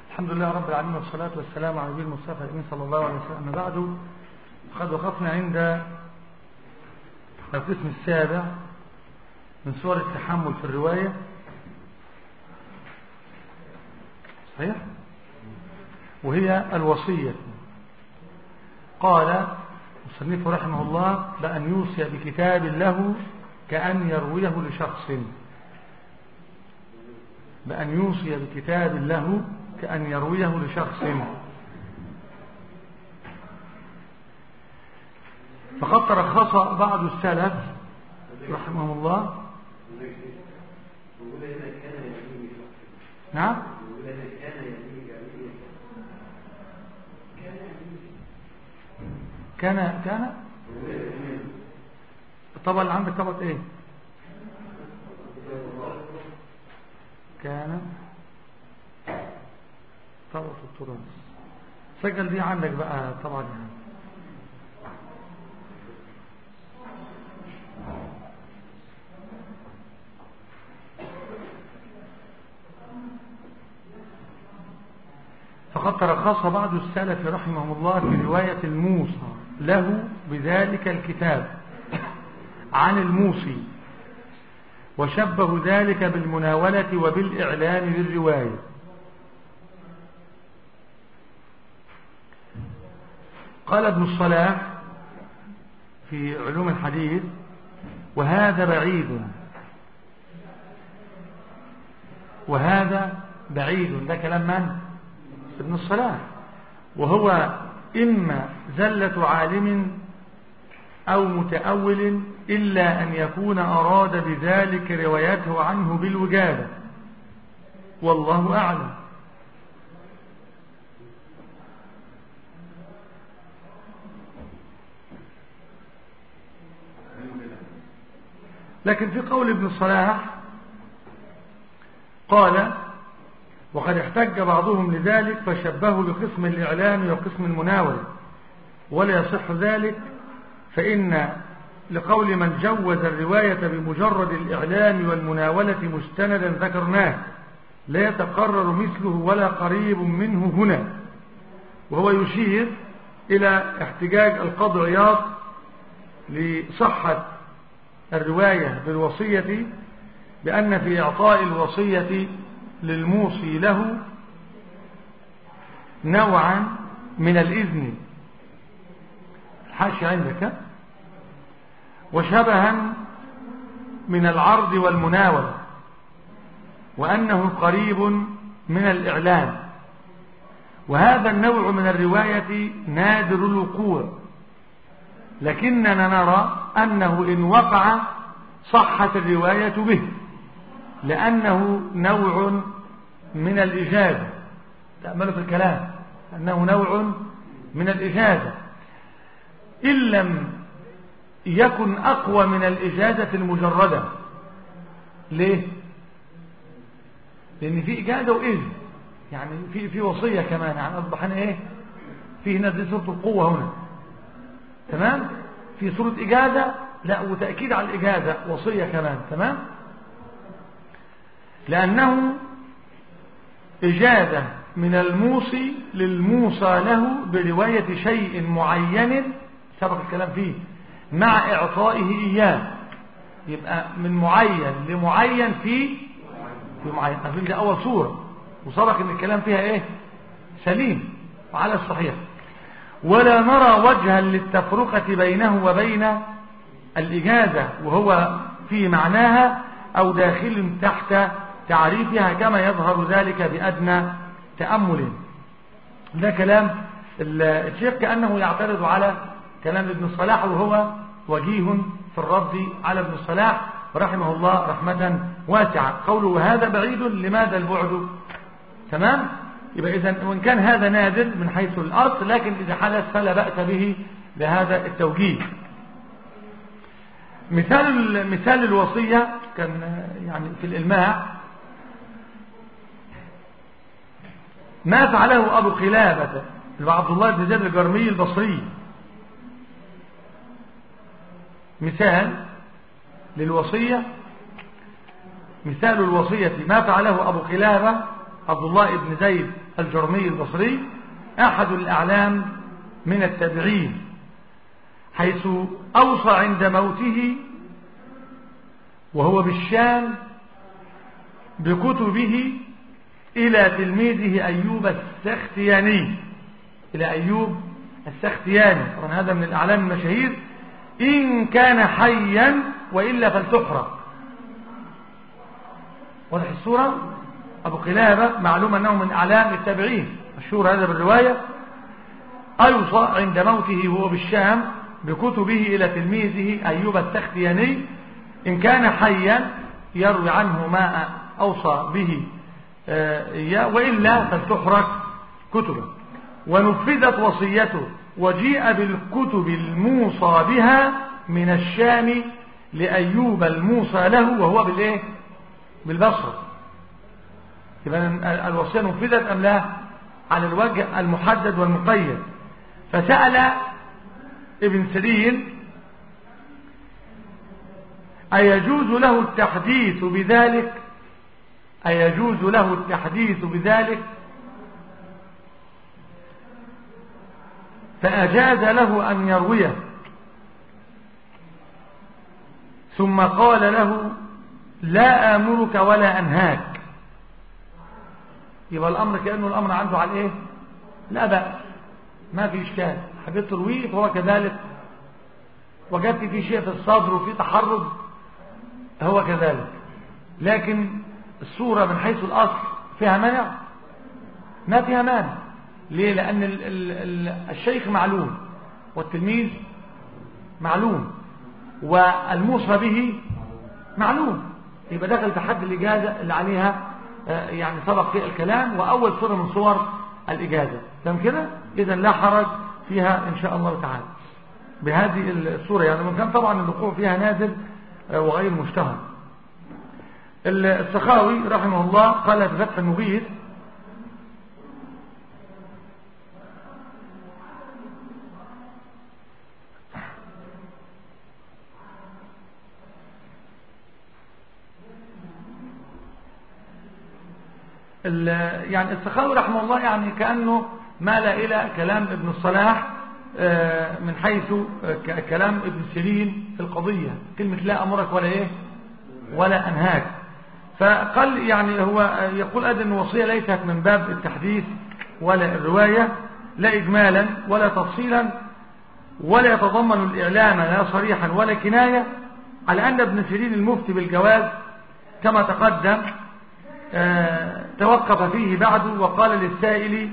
الحمد لله رب العالمين والصلاة والسلام على نبينا المصطفى الأمين صلى الله عليه وسلم أما بعد قد وقفنا عند القسم السابع من صور التحمل في الرواية صحيح وهي الوصية قال مصنف رحمه الله بأن يوصي بكتاب له كأن يرويه لشخص بأن يوصي بكتاب له كأن يرويه لشخص فقد ترخص بعض السلف رحمه الله نعم كان كان الطبقة اللي عندك طبقة ايه كان طبقة التراث سجل دي عندك بقى طبعا يعني. فقد ترخص بعض السلف رحمه الله في رواية الموصى له بذلك الكتاب عن الموصي وشبه ذلك بالمناولة وبالإعلان للرواية قال ابن الصلاح في علوم الحديث وهذا بعيد وهذا بعيد ده كلام من؟ ابن الصلاح وهو إما زلة عالم أو متأول إلا أن يكون أراد بذلك روايته عنه بالوجادة والله أعلم لكن في قول ابن الصلاح قال وقد احتج بعضهم لذلك فشبهوا بقسم الإعلام وقسم المناولة ولا يصح ذلك فإن لقول من جوز الرواية بمجرد الإعلام والمناولة مستندا ذكرناه لا يتقرر مثله ولا قريب منه هنا وهو يشير إلى احتجاج القاضي عياض لصحة الرواية بالوصية بأن في إعطاء الوصية للموصي له نوعا من الإذن الحاشي عندك وشبها من العرض والمناولة وأنه قريب من الإعلام وهذا النوع من الرواية نادر الوقوع لكننا نرى أنه إن وقع صحت الرواية به لأنه نوع من الإجازة تأملوا في الكلام أنه نوع من الإجازة إن لم يكن أقوى من الإجازة المجردة ليه؟ لأن في إجازة وإذن يعني في في وصية كمان يعني أصبح هنا إيه؟ في هنا دي صورة القوة هنا تمام؟ في صورة إجازة لا وتأكيد على الإجازة وصية كمان تمام؟ لأنه إجازة من الموصي للموصى له برواية شيء معين سبق الكلام فيه مع إعطائه إياه يبقى من معين لمعين في في معين أفهم ده أول صورة وسبق إن الكلام فيها إيه سليم وعلى الصحيح ولا نرى وجها للتفرقة بينه وبين الإجازة وهو في معناها أو داخل تحت تعريفها كما يظهر ذلك بأدنى تأمل ده كلام الشيخ كأنه يعترض على كلام ابن الصلاح وهو وجيه في الرد على ابن الصلاح رحمه الله رحمة واسعة قوله هذا بعيد لماذا البعد تمام يبقى إذا وإن كان هذا نادر من حيث الأصل لكن إذا حدث فلا بأس به بهذا التوجيه مثال مثال الوصية كان يعني في الإلماع ما فعله أبو قلابة عبد الله بن زيد الجرمي البصري مثال للوصية مثال الوصية ما فعله أبو قلابة عبد الله بن زيد الجرمي البصري أحد الأعلام من التابعين حيث أوصى عند موته وهو بالشام بكتبه إلى تلميذه أيوب السختياني إلى أيوب السختياني طبعا هذا من الأعلام المشاهير إن كان حيا وإلا فلتحرق واضح الصورة أبو قلابة معلوم أنه من أعلام التابعين مشهور هذا بالرواية أيوصى عند موته وهو بالشام بكتبه إلى تلميذه أيوب السختياني إن كان حيا يروي عنه ما أوصى به إياه وإلا فلتحرق كتبه ونفذت وصيته وجيء بالكتب الموصى بها من الشام لأيوب الموصى له وهو بالإيه بالبصرة يبقى الوصية نفذت أم لا على الوجه المحدد والمقيد فسأل ابن سيرين أيجوز له التحديث بذلك أيجوز له التحديث بذلك فأجاز له أن يرويه ثم قال له لا آمرك ولا أنهاك يبقى الأمر كأنه الأمر عنده على إيه لا بأس ما في إشكال حبيت ترويه فهو كذلك وجدت في شيء في الصدر وفي تحرج هو كذلك لكن الصورة من حيث الأصل فيها منع ما فيها مانع ليه لأن ال ال ال الشيخ معلوم والتلميذ معلوم والموصى به معلوم يبقى دخل في حد الإجازة اللي عليها يعني سبق في الكلام وأول صورة من صور الإجازة تم كده إذا لا حرج فيها إن شاء الله تعالى بهذه الصورة يعني من كان طبعا الوقوع فيها نادر وغير مشتهر السخاوي رحمه الله قال في فتح المغيث يعني السخاوي رحمه الله يعني كأنه مال إلى كلام ابن الصلاح من حيث كلام ابن سيرين في القضية كلمة لا أمرك ولا إيه ولا أنهاك فقال يعني هو يقول أدى أن الوصية ليست من باب التحديث ولا الرواية لا إجمالا ولا تفصيلا ولا يتضمن الإعلام لا صريحا ولا كناية على أن ابن سيرين المفتي بالجواز كما تقدم توقف فيه بعد وقال للسائل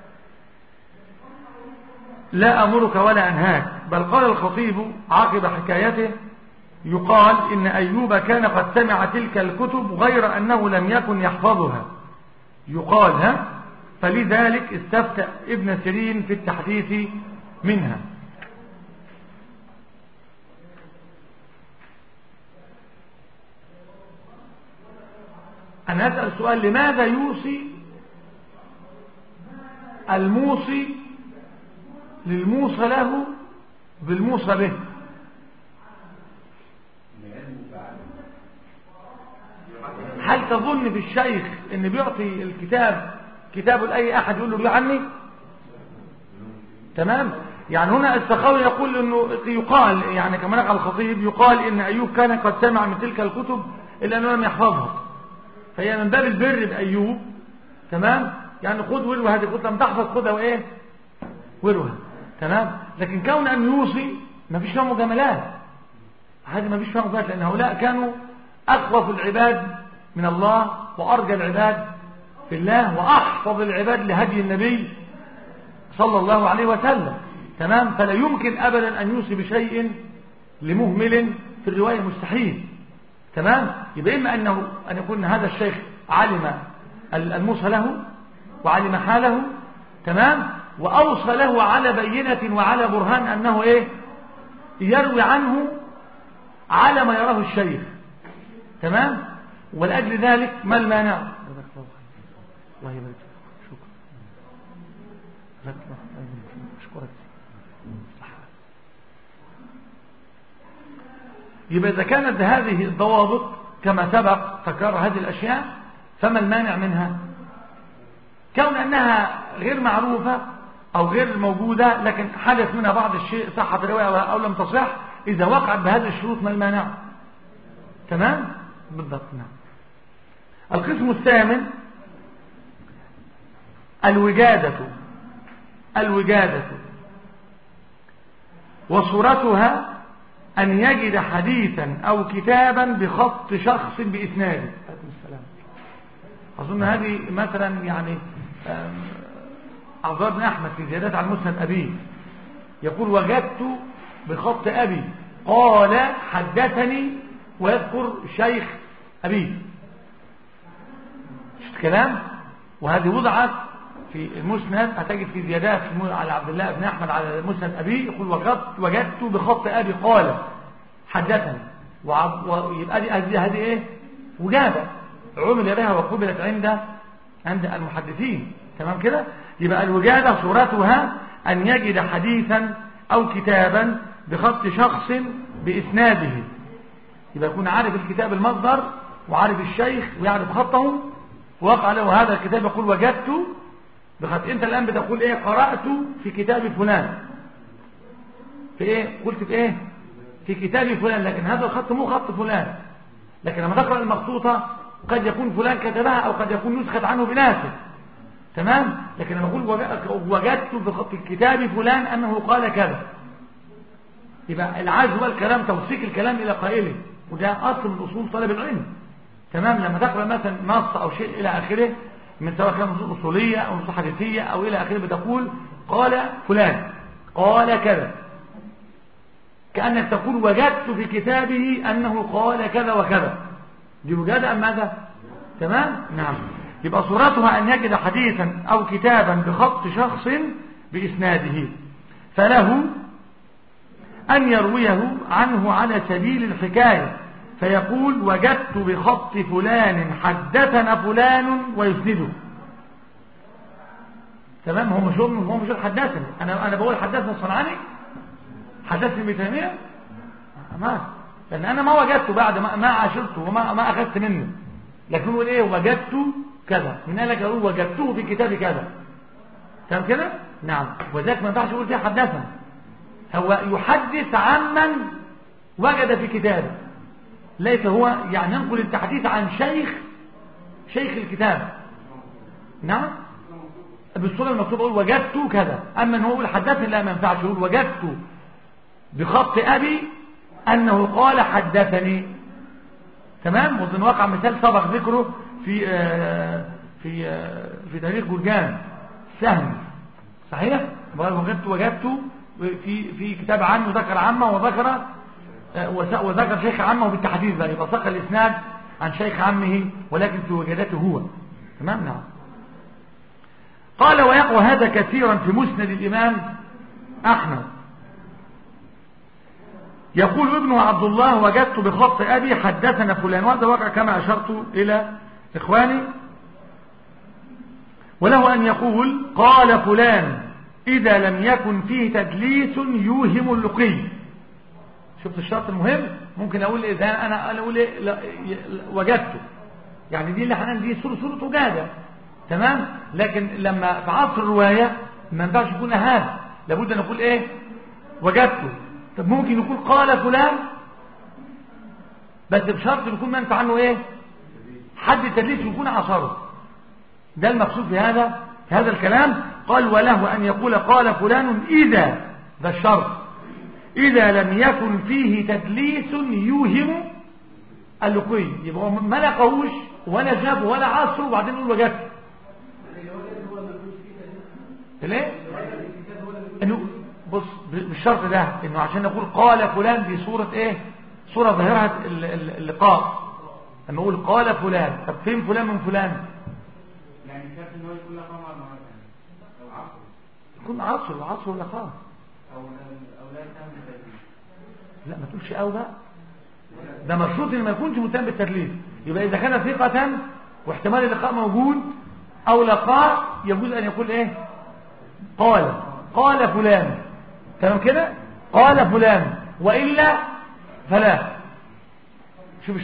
لا أمرك ولا أنهاك بل قال الخطيب عقب حكايته يقال إن أيوب كان قد سمع تلك الكتب غير أنه لم يكن يحفظها يقال ها فلذلك استفتى ابن سيرين في التحديث منها أنا أسأل سؤال لماذا يوصي الموصي للموصى له بالموصى به هل تظن في الشيخ ان بيعطي الكتاب كتابه لأي أحد يقول له بيه عني تمام يعني هنا السخاوي يقول انه يقال يعني كما نقل الخطيب يقال ان ايوب كان قد سمع من تلك الكتب الا انه لم يحفظها فهي من باب البر بايوب تمام يعني خد وروه هذه قلت لم تحفظ خدها وايه وروها تمام لكن كون ان يوصي ما فيش فيها مجاملات هذه ما فيش فيها مجاملات لان هؤلاء كانوا اخوف العباد من الله وارجى العباد في الله واحفظ العباد لهدي النبي صلى الله عليه وسلم تمام فلا يمكن ابدا ان يوصي بشيء لمهمل في الروايه مستحيل تمام يبقى اما انه ان يكون هذا الشيخ علم الموصى له وعلم حاله تمام واوصى له على بينه وعلى برهان انه ايه يروي عنه على ما يراه الشيخ تمام ولاجل ذلك ما المانع الله يبارك شكرا اشكرك يبقى إذا كانت هذه الضوابط كما سبق تكرر هذه الأشياء فما المانع منها كون أنها غير معروفة أو غير موجودة لكن حدث منها بعض الشيء صحة الرواية أو لم تصح إذا وقعت بهذه الشروط ما المانع تمام بالضبط نعم القسم الثامن الوجادة الوجادة وصورتها أن يجد حديثا أو كتابا بخط شخص بإسناده السلام أظن هذه مثلا يعني عبد بن أحمد في زيادات على المسند أبيه يقول وجدت بخط أبي قال حدثني ويذكر شيخ أبيه شفت كلام وهذه وضعت في المسند هتجد في زيادات على عبد الله بن أحمد على مسند أبيه يقول وجدت, وجدت بخط أبي قال حدثني ويبقى دي هذه هذه ايه وجابة عمل بها وقبلت عند عند المحدثين تمام كده يبقى الوجادة صورتها أن يجد حديثا أو كتابا بخط شخص بإسناده يبقى يكون عارف الكتاب المصدر وعارف الشيخ ويعرف خطه وقع له هذا الكتاب يقول وجدت بخط انت الآن بتقول ايه قرأت في كتاب فلان في ايه قلت في ايه في كتاب فلان لكن هذا الخط مو خط فلان لكن لما تقرأ المخطوطة قد يكون فلان كتبها أو قد يكون نسخت عنه بناسه تمام لكن لما أقول وجدت في الكتاب فلان أنه قال كذا يبقى العزو والكلام توثيق الكلام إلى قائله وده أصل من أصول طلب العلم تمام لما تقرأ مثلا نص أو شيء إلى آخره من سواء كان نصوص أصولية أو نصوص حديثية أو إلى آخره بتقول قال فلان قال كذا كأنك تقول وجدت في كتابه أنه قال كذا وكذا دي وجادة أم ماذا تمام نعم يبقى صورتها أن يجد حديثا أو كتابا بخط شخص بإسناده فله أن يرويه عنه على سبيل الحكاية فيقول وجدت بخط فلان حدثنا فلان ويسنده تمام هو مش هو مش حدثني انا انا بقول حدثنا الصنعاني حدثني ابن تيميه ما لان انا ما وجدته بعد ما, ما عاشرته وما ما اخذت منه لكن هو ايه وجدت كذا من قال لك اقول وجدته في كتاب كذا تمام كده نعم وذلك ما ينفعش يقول فيه حدثنا هو يحدث عمن وجد في كتابه ليس هو يعني ينقل التحديث عن شيخ شيخ الكتاب نعم بالصورة المكتوبة يقول وجدت كذا أما أن هو يقول حدثني لا ما ينفعش يقول وجدت بخط أبي أنه قال حدثني تمام وظن واقع مثال سبق ذكره في آه في آه في تاريخ جرجان سهم صحيح وجدت وجدت في في كتاب عنه ذكر عمه وذكر آه وذكر شيخ عمه بالتحديث بقى يبقى ساق الاسناد عن شيخ عمه ولكن في وجدته هو تمام نعم قال ويقوى هذا كثيرا في مسند الإمام أحمد يقول ابن عبد الله وجدت بخط أبي حدثنا فلان وهذا وقع كما أشرت إلى إخواني وله أن يقول قال فلان إذا لم يكن فيه تدليس يوهم اللقي شفت الشرط المهم ممكن أقول إذا أنا أقول إيه وجدته يعني دي اللي حنان دي سورة سورة وجادة تمام لكن لما في عصر الرواية ما ينفعش يكون هذا لابد أن نقول إيه وجدته طب ممكن يقول قال فلان بس بشرط يكون منفع عنه ايه حد التدليس يكون عصره ده المقصود في هذا في هذا الكلام قال وله أن يقول قال فلان إذا ده الشرط إذا لم يكن فيه تدليس يوهم اللقي يبقى ما لقوش ولا جاب ولا عصره وبعدين يقول وجدت ليه انه بص بالشرط ده انه عشان نقول قال فلان دي صورة ايه صورة ظاهرة اللقاء لما اقول قال فلان طب فين فلان من فلان يعني شاف ان هو يكون لقاء مع مرة او عصر يكون عصر وعصر ولقاء او او لا يتهم بالتدليس لا ما تقولش او بقى ده مشروط ان ما يكونش متهم بالتدليس يبقى اذا كان ثقة واحتمال اللقاء موجود او لقاء يجوز ان يقول ايه قال قال فلان تمام كده قال فلان وإلا فلا شوف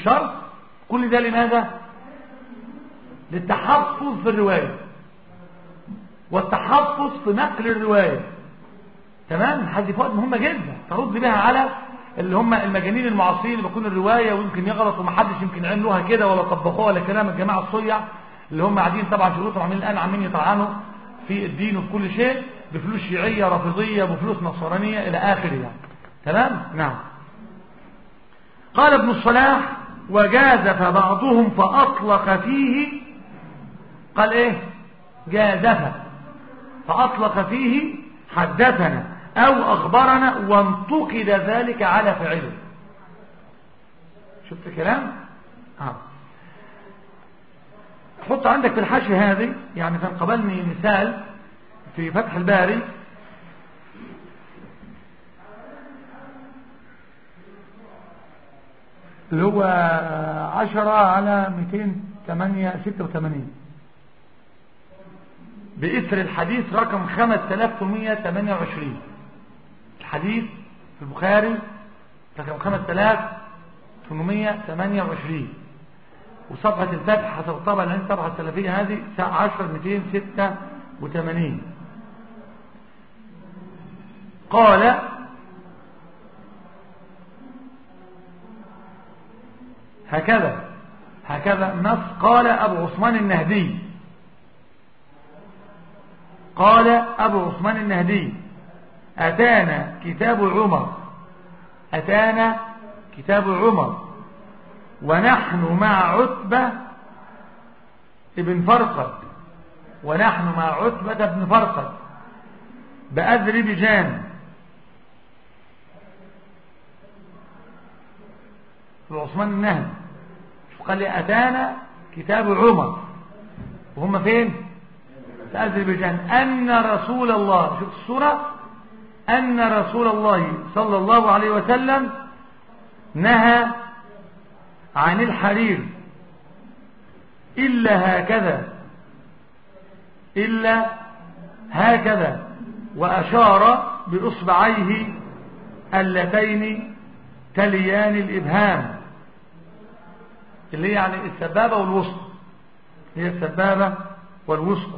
والتحفظ في نقل الرواية تمام هذه فوائد مهمة جدا ترد بها على اللي هم المجانين المعاصرين اللي بيكون الرواية ويمكن يغلط ومحدش يمكن عملوها كده ولا طبقوها ولا كلام الجماعة الصيع اللي هم قاعدين طبعا شروطهم عاملين الآن عاملين يطعنوا في الدين وفي كل شيء بفلوس شيعية رافضية بفلوس نصرانية إلى آخره يعني تمام نعم قال ابن الصلاح وجازف بعضهم فأطلق فيه قال ايه جازف فأطلق فيه حدثنا أو أخبرنا وانتقد ذلك على فعله شفت كلام آه. حط عندك في الحاشية هذه يعني كان قبلني مثال في فتح الباري اللي هو عشرة على 286 بإثر الحديث رقم 5828 الحديث في البخاري رقم 5828 وصفحة الفتح حسب الطبعة اللي الصفحة السلفية هذه 10 286 قال هكذا هكذا نص قال أبو عثمان النهدي قال أبو عثمان النهدي أتانا كتاب عمر أتانا كتاب عمر ونحن مع عتبة ابن فرقد ونحن مع عتبة بن فرقد بأذربيجان عثمان النهدي قال لي أتانا كتاب عمر وهم فين في أذربيجان أن رسول الله شوف الصورة أن رسول الله صلى الله عليه وسلم نهى عن الحرير إلا هكذا إلا هكذا وأشار بإصبعيه اللتين تليان الإبهام اللي هي يعني السبابة والوسطى هي السبابة والوسطى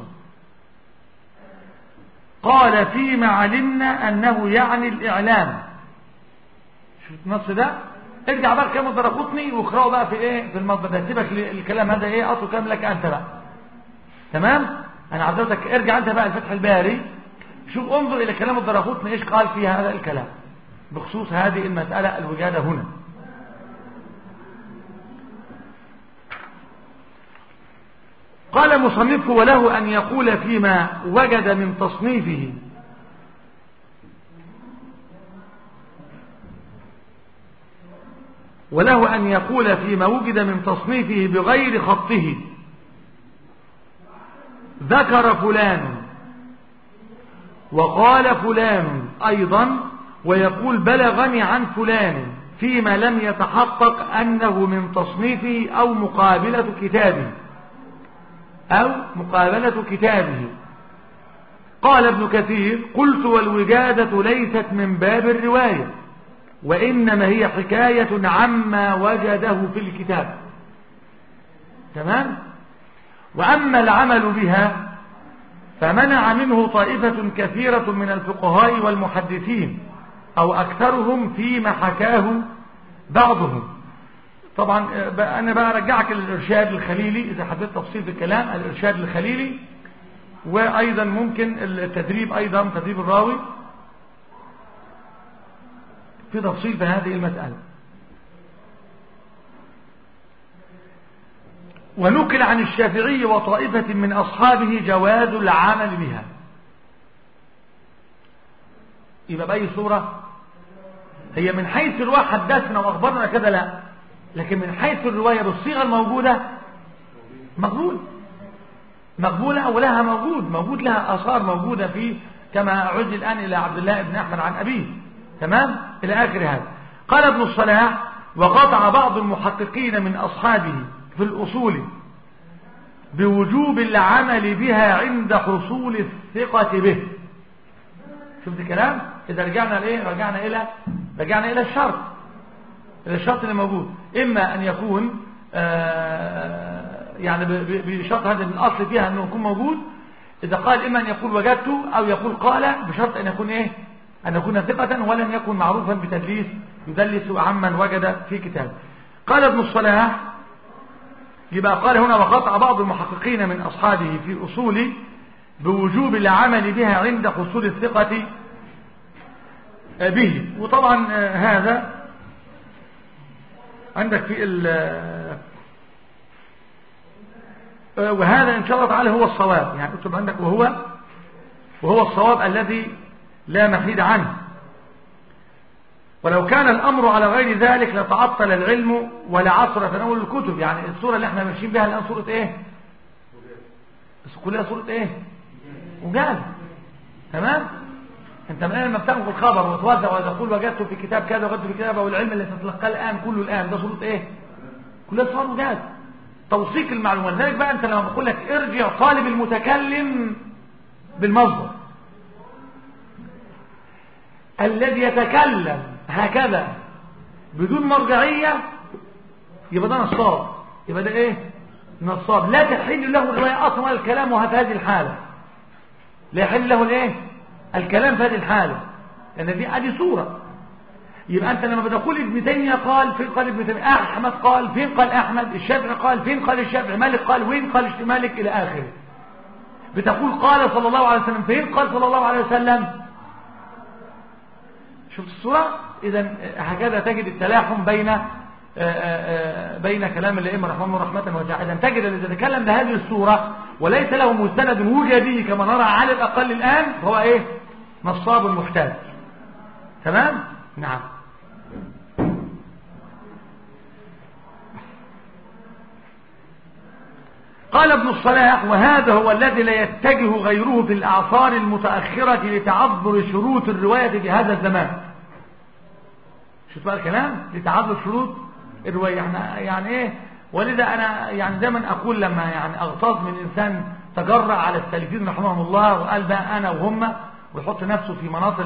قال فيما علمنا أنه يعني الإعلام شوف النص ده ارجع بقى كلام الدرقطني واقراه بقى في ايه في المضبط ده سيبك الكلام هذا ايه اصله كلام لك انت بقى تمام انا عذرتك ارجع انت بقى الفتح الباري شوف انظر الى كلام الدرقطني ايش قال في هذا الكلام بخصوص هذه المسألة الوجادة هنا قال مصنفه وله أن يقول فيما وجد من تصنيفه وله أن يقول فيما وجد من تصنيفه بغير خطه ذكر فلان وقال فلان أيضا ويقول بلغني عن فلان فيما لم يتحقق أنه من تصنيفه أو مقابلة كتابه أو مقابلة كتابه قال ابن كثير قلت والوجادة ليست من باب الرواية وإنما هي حكاية عما وجده في الكتاب تمام وأما العمل بها فمنع منه طائفة كثيرة من الفقهاء والمحدثين أو أكثرهم فيما حكاه بعضهم طبعا أنا بقى أرجعك للإرشاد الخليلي إذا حبيت تفصيل في الكلام الإرشاد الخليلي وأيضا ممكن التدريب أيضا تدريب الراوي في تفصيل في هذه المسألة ونقل عن الشافعي وطائفة من أصحابه جواز العمل بها يبقى بأي صورة هي من حيث الرواية حدثنا وأخبرنا كذا لا لكن من حيث الرواية بالصيغة الموجودة مقبول مقبولة أو لها موجود موجود لها آثار موجودة في كما عد الآن إلى عبد الله بن أحمد عن أبيه تمام إلى آخر هذا قال ابن الصلاح وقطع بعض المحققين من أصحابه في الأصول بوجوب العمل بها عند حصول الثقة به شفت الكلام إذا رجعنا لإيه رجعنا إلى رجعنا إلى الشرط إلى الشرط اللي موجود إما أن يكون آه يعني بشرط هذا من الأصل فيها أنه يكون موجود إذا قال إما أن يقول وجدت أو يقول قال بشرط أن يكون إيه أن يكون ثقة ولم يكن معروفا بتدليس يدلس عمن وجد في كتابه قال ابن الصلاح يبقى قال هنا وقطع بعض المحققين من أصحابه في أصول بوجوب العمل بها عند حصول الثقة به وطبعا هذا عندك في وهذا إن شاء الله تعالى هو الصواب يعني اكتب عندك وهو وهو الصواب الذي لا محيد عنه ولو كان الأمر على غير ذلك لتعطل العلم ولا عصر تناول الكتب يعني الصورة اللي احنا ماشيين بها الآن صورة ايه كلها صورة ايه وجاز تمام انت من لما بتاخد الخبر وتوزع وتقول وجدت في كتاب كذا وجدت في كتاب والعلم اللي تتلقاه الآن كله الآن ده صورة ايه كلها صور وجاز توثيق المعلومات ذلك بقى انت لما بقول لك ارجع طالب المتكلم بالمصدر الذي يتكلم هكذا بدون مرجعية يبقى ده نصاب يبقى ده ايه نصاب لا تحل له الرواية اصلا ولا الكلام وها في هذه الحالة لا يحل له الايه الكلام في هذه الحالة لان دي ادي صورة يبقى انت لما بتقول ابن تيمية قال فين قال ابن تيمية احمد قال فين قال احمد الشافعي قال فين قال الشافعي مالك قال وين قال مالك الى اخره بتقول قال صلى الله عليه وسلم فين قال صلى الله عليه وسلم شفت الصورة اذا هكذا تجد التلاحم بين آآ آآ بين كلام الائمه رحمه الله رحمه واسعه تجد الذي يتكلم بهذه الصوره وليس له مستند وجدي كما نرى على الاقل الان فهو ايه نصاب محتاج تمام نعم قال ابن الصلاح وهذا هو الذي لا يتجه غيره في الأعصار المتأخرة لتعذر شروط الرواية في هذا الزمان شوف بقى الكلام لتعذر شروط الرواية يعني, يعني ايه ولذا انا يعني دايما اقول لما يعني اغتاظ من انسان تجرع على السالفين رحمهم الله وقال بقى انا وهم ويحط نفسه في مناط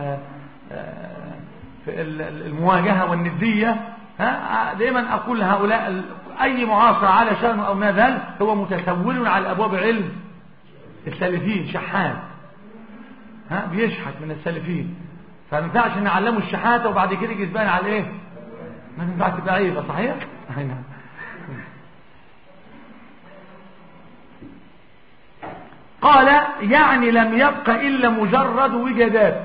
في المواجهة والندية ها دايما اقول لهؤلاء اي معاصر على شأنه او ما ذلك هو متسول على ابواب علم السالفين شحات ها بيشحت من السالفين فما ينفعش نعلمه الشحاته وبعد كده يجي يتبان على ايه ما ينفعش تبقى عيبه صحيح نعم قال يعني لم يبق الا مجرد وجدات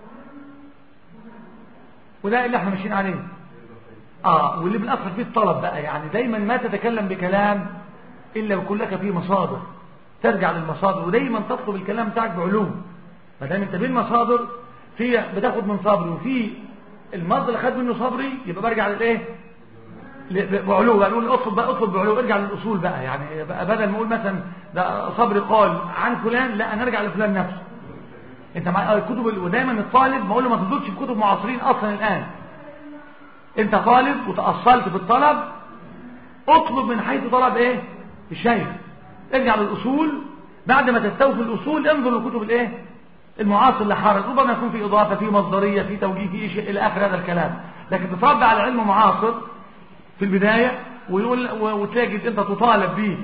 وده اللي احنا ماشيين عليه اه واللي بالاصل فيه الطلب بقى يعني دايما ما تتكلم بكلام الا بيكون لك فيه مصادر ترجع للمصادر ودايما تطلب الكلام بتاعك بعلوم ما دام انت بين مصادر في بتاخد من صبري وفي المصدر اللي خد منه صبري يبقى برجع للايه بعلو بقى نقول اطلب بقى اطلب بعلو ارجع للاصول بقى يعني بقى بدل ما اقول مثلا ده صبري قال عن فلان لا انا ارجع لفلان نفسه انت مع الكتب ودايما الطالب بقول له ما تفضلش في كتب معاصرين اصلا الان انت طالب وتأصلت في الطلب اطلب من حيث طلب ايه الشيخ ارجع للاصول بعد ما تستوفي الاصول انظر لكتب الايه المعاصر لحرج ربما يكون في اضافه في مصدريه في توجيه في شيء الى اخر هذا الكلام لكن تتربى على علم معاصر في البدايه ويقول وتجد انت تطالب به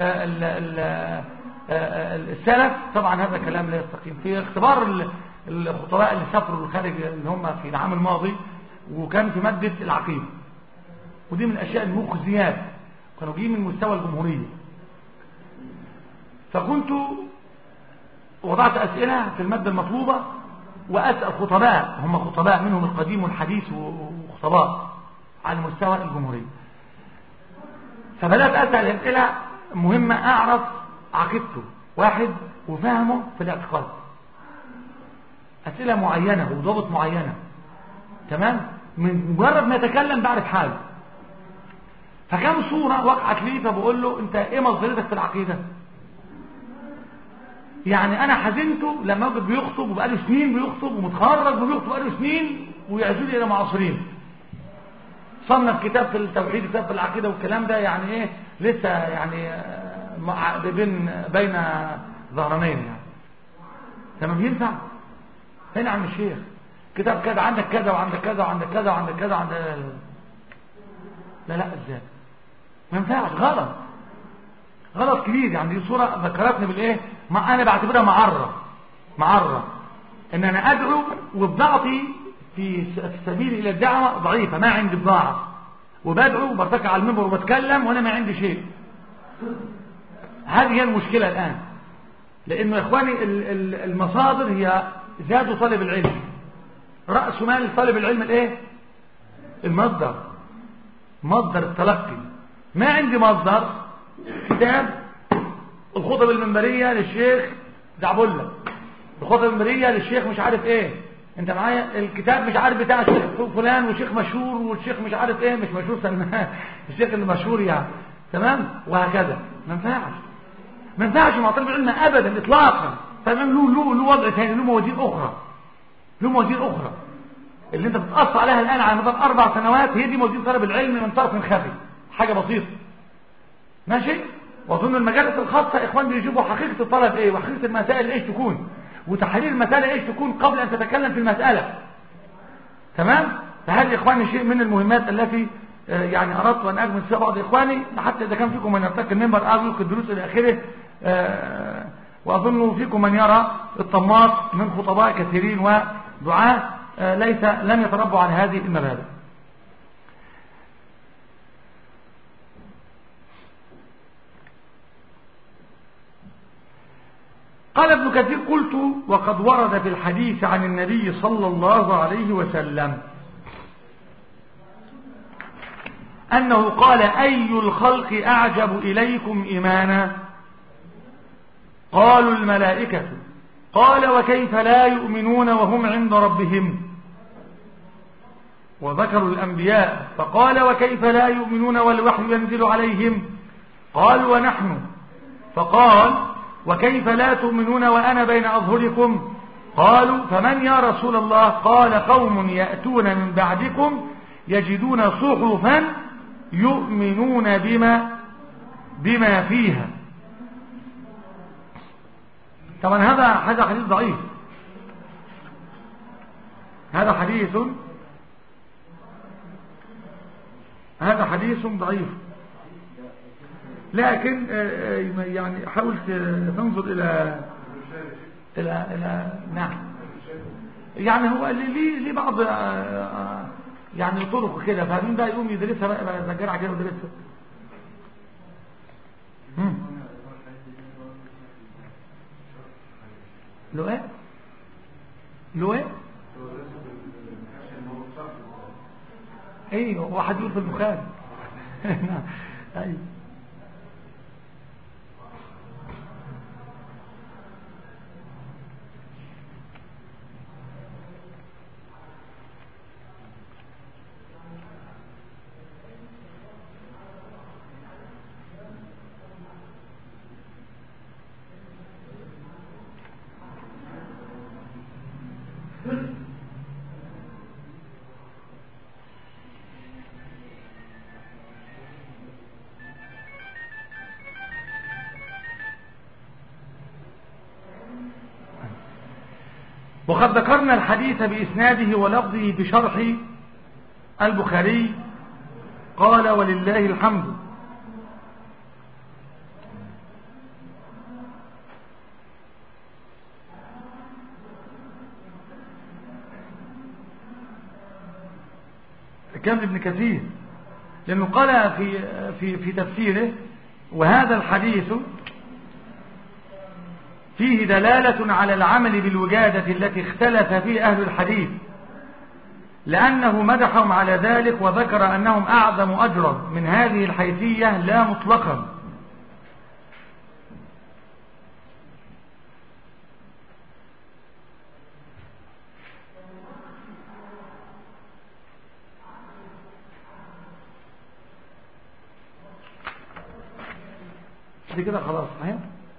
السلف طبعا هذا كلام لا يستقيم في اختبار الخطباء اللي سافروا للخارج اللي هم في العام الماضي وكان في مادة العقيدة ودي من الأشياء المخزيات كانوا جايين من مستوى الجمهورية فكنت وضعت أسئلة في المادة المطلوبة وأسأل خطباء هم خطباء منهم القديم والحديث وخطباء على مستوى الجمهورية فبدأت أسأل أسئلة مهمة أعرف عقيدته واحد وفهمه في الاعتقاد أسئلة معينة وضبط معينة تمام من مجرد ما يتكلم بعرف حاله فكم صورة وقعت لي فبقول له انت ايه مصدرتك في العقيدة يعني انا حزنته لما وجد بيخطب وبقاله سنين بيخطب ومتخرج وبيخطب بقاله سنين ويعزوني الى معاصرين صنف كتاب في التوحيد كتاب في العقيدة والكلام ده يعني ايه لسه يعني بين بين ظهرانين يعني تمام ينفع هنا عم الشيخ كتاب كذا عندك كذا وعندك كذا وعندك كذا وعندك كذا وعندك لا لا ازاي ما ينفعش غلط غلط كبير يعني دي صورة ذكرتني بالايه ما انا بعتبرها معرة معرة ان انا ادعو وبضاعتي في السبيل الى الدعوة ضعيفة ما عندي بضاعة وبدعو وبرتكع على المنبر وبتكلم وانا ما عندي شيء هذه هي المشكلة الان لانه يا اخواني المصادر هي زاد طالب العلم رأس مال طالب العلم الايه المصدر مصدر التلقي ما عندي مصدر كتاب الخطب المنبرية للشيخ زعبلة الخطب المنبرية للشيخ مش عارف ايه انت معايا الكتاب مش عارف بتاع الشيخ فلان وشيخ مشهور والشيخ مش عارف ايه مش مشهور سنة الشيخ اللي مشهور يعني تمام وهكذا ما ينفعش ما ينفعش مع طالب العلم ابدا اطلاقا تمام له له له وضع ثاني له موازين اخرى له موازين اخرى اللي انت بتقص عليها الان على مدار اربع سنوات هي دي موازين طالب العلم من طرف خفي حاجه بسيطه ماشي واظن المجالس الخاصه اخوان بيجيبوا حقيقه الطلب ايه وحقيقه المسائل ايش تكون وتحليل المساله ايش تكون قبل ان تتكلم في المساله تمام فهذه اخواني شيء من المهمات التي يعني اردت ان اجمل فيها بعض اخواني حتى اذا كان فيكم من يرتكب المنبر او يلقي الدروس الى اخره واظن فيكم من يرى الطماط من خطباء كثيرين ودعاه ليس لم يتربوا على هذه المبادئ قال ابن كثير قلت وقد ورد في الحديث عن النبي صلى الله عليه وسلم أنه قال أي الخلق أعجب إليكم إيمانا قالوا الملائكة قال وكيف لا يؤمنون وهم عند ربهم وذكروا الأنبياء فقال وكيف لا يؤمنون والوحي ينزل عليهم قالوا ونحن فقال وكيف لا تؤمنون وأنا بين أظهركم قالوا فمن يا رسول الله قال قوم يأتون من بعدكم يجدون صحفا يؤمنون بما بما فيها طبعا هذا هذا حديث ضعيف هذا حديث هذا حديث ضعيف لكن يعني حاول تنظر الى الى الى نعم يعني هو ليه ليه بعض يعني طرق كده فمين بقى يقوم يدرسها بقى يذاكرها كده ويدرسها لو ايه لو ايه ايوه واحد يقول في البخاري ايوه وقد ذكرنا الحديث بإسناده ولفظه بشرح البخاري قال ولله الحمد كان ابن كثير لأنه قال في, في, في تفسيره وهذا الحديث فيه دلالة على العمل بالوجادة التي اختلف فيه أهل الحديث لأنه مدحهم على ذلك وذكر أنهم أعظم أجرا من هذه الحيثية لا مطلقا دي كده خلاص صحيح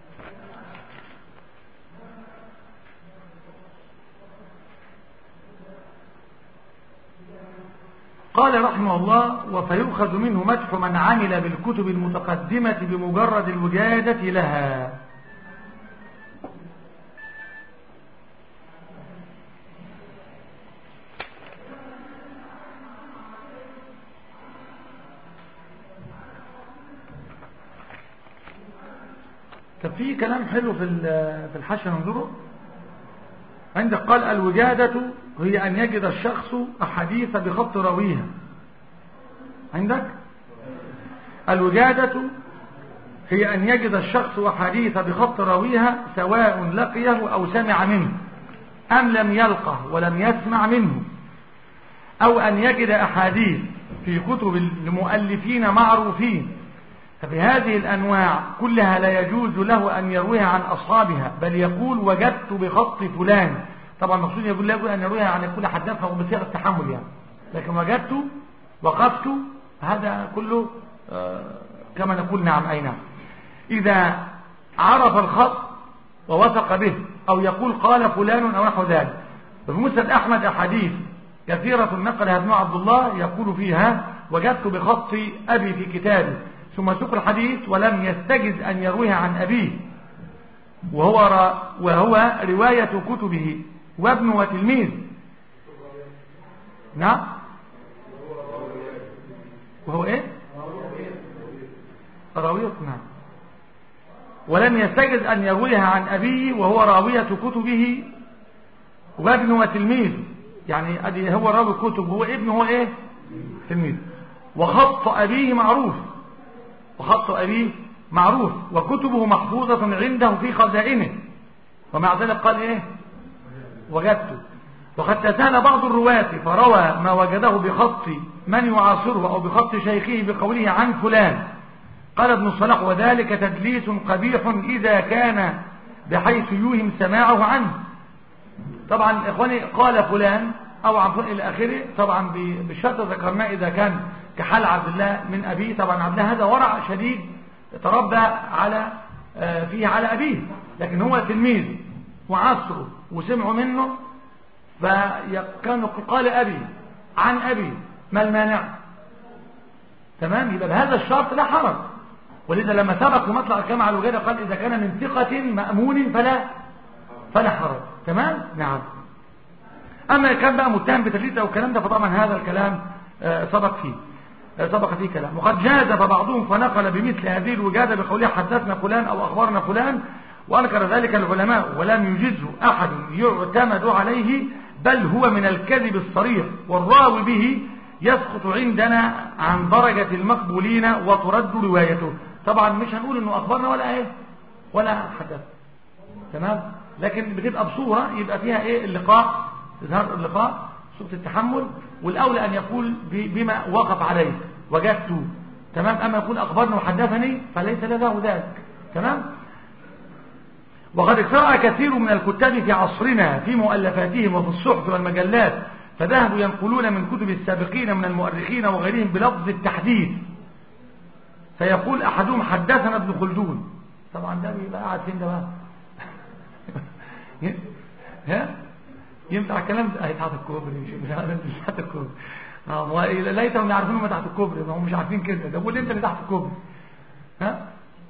قال رحمه الله وفيؤخذ منه مدح من عمل بالكتب المتقدمة بمجرد الوجادة لها في كلام حلو في ال- في الحاشية ننظره عندك قال الوجادة هي أن يجد الشخص أحاديث بخط راويها عندك الوجادة هي أن يجد الشخص أحاديث بخط راويها سواء لقيه أو سمع منه أم لم يلقه ولم يسمع منه أو أن يجد أحاديث في كتب المؤلفين معروفين ففي هذه الأنواع كلها لا يجوز له أن يرويها عن أصحابها بل يقول وجدت بخط فلان طبعا المقصود يقول لا يجوز أن يرويها عن يقول حدثنا بصيغة التحمل يعني لكن وجدت وقفت هذا كله آه، كما نقول نعم أي نعم إذا عرف الخط ووثق به أو يقول قال فلان أو نحو ذلك وفي مسند أحمد أحاديث كثيرة نقلها ابن عبد الله يقول فيها وجدت بخط أبي في كتابه ثم سوق الحديث ولم يستجز أن يرويها عن أبيه وهو, را وهو رواية كتبه وابن وتلميذ نعم وهو ايه راوية نعم ولم يستجز أن يرويها عن أبيه وهو راوية كتبه وابن وتلميذ يعني أدي هو راوي كتب هو ابن هو ايه تلميذ وخط أبيه معروف وخط أبيه معروف وكتبه محفوظة عنده في خزائنه ومع ذلك قال ايه وجدته وقد تسال بعض الرواة فروى ما وجده بخط من يعاصره أو بخط شيخه بقوله عن فلان قال ابن الصلاح وذلك تدليس قبيح إذا كان بحيث يوهم سماعه عنه طبعا إخواني قال فلان أو عن فلان إلى آخره طبعا بالشرط ذكرناه إذا كان كحال عبد الله من أبيه طبعا عبد الله هذا ورع شديد تربى على آه، فيه على أبيه لكن هو تلميذ وعصره وسمعوا منه فكان قال أبي عن أبي ما المانع تمام يبقى بهذا الشرط لا حرج ولذا لما سبق في مطلع الجامعة الوجادة قال إذا كان من ثقة مأمون فلا فلا حرج تمام نعم أما كان بقى متهم بتدليس أو الكلام ده فطبعا هذا الكلام آه، سبق فيه آه، سبق فيه كلام وقد جاز بعضهم فنقل بمثل هذه الوجادة بقوله حدثنا فلان أو أخبرنا فلان وأنكر ذلك العلماء ولم يجزه أحد يعتمد عليه بل هو من الكذب الصريح والراوي به يسقط عندنا عن درجة المقبولين وترد روايته طبعا مش هنقول انه اخبرنا ولا ايه ولا حدث تمام لكن بتبقى بصورة يبقى فيها ايه اللقاء تظهر اللقاء صورة التحمل والاولى ان يقول ب- بما وقف عليه وجدت تمام اما يقول اخبرنا وحدثني فليس له ذلك تمام وقد اقترأ كثير من الكتاب في عصرنا في مؤلفاتهم وفي الصحف والمجلات فذهبوا ينقلون من كتب السابقين من المؤرخين وغيرهم بلفظ التحديث فيقول أحدهم حدثنا ابن خلدون طبعا ده بيبقى قاعد فين ده بقى ها ينفع الكلام ده أهي تحت الكوبري مش مش مش تحت الكوبري اه ما- ليتهم يعرفون ما تحت الكوبري ما هم مش عارفين كده ده قول انت اللي تحت الكوبري ها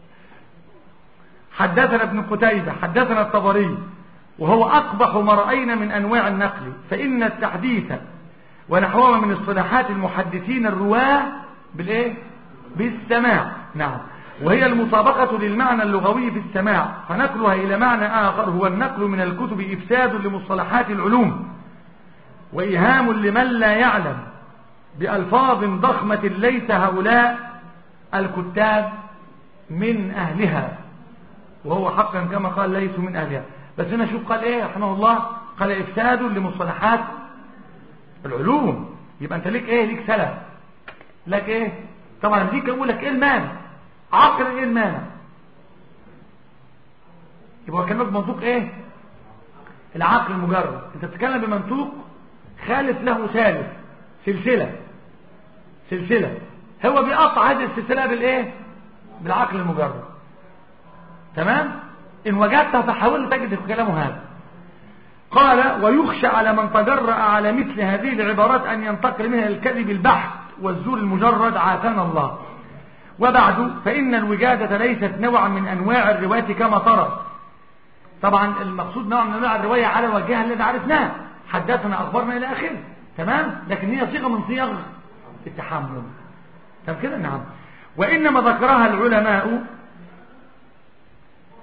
حدثنا ابن قتيبة حدثنا الطبري وهو أقبح ما رأينا من أنواع النقل فإن التحديث ونحوه من اصطلاحات المحدثين الرواة بالإيه؟ بالسماع نعم وهي المطابقة للمعنى اللغوي في السماع فنقلها إلى معنى آخر هو النقل من الكتب إفساد لمصطلحات العلوم وإيهام لمن لا يعلم بألفاظ ضخمة ليس هؤلاء الكتاب من أهلها وهو حقا كما قال ليسوا من أهلها بس هنا شوف قال ايه رحمه الله قال افساد لمصطلحات العلوم يبقى انت ليك ايه ليك سلف لك ايه طبعا دي اقول لك ايه المانع عقل ايه المانع يبقى هو كلمه بمنطوق ايه العقل المجرد انت بتتكلم بمنطوق خالف له ثالث سلسله سلسله هو بيقطع هذه السلسله بالايه بالعقل المجرد تمام إن وجدته فحاول تجد في كلامه هذا قال ويخشى على من تجرأ على مثل هذه العبارات أن ينتقل منها الكذب البحث والزور المجرد عافانا الله وبعد فإن الوجادة ليست نوعا من أنواع الرواية كما ترى طبعا المقصود نوع من أنواع الرواية على وجهها الذي عرفناه حدثنا أخبرنا إلى آخره تمام لكن هي صيغة من صيغ التحمل تمام كده نعم وإنما ذكرها العلماء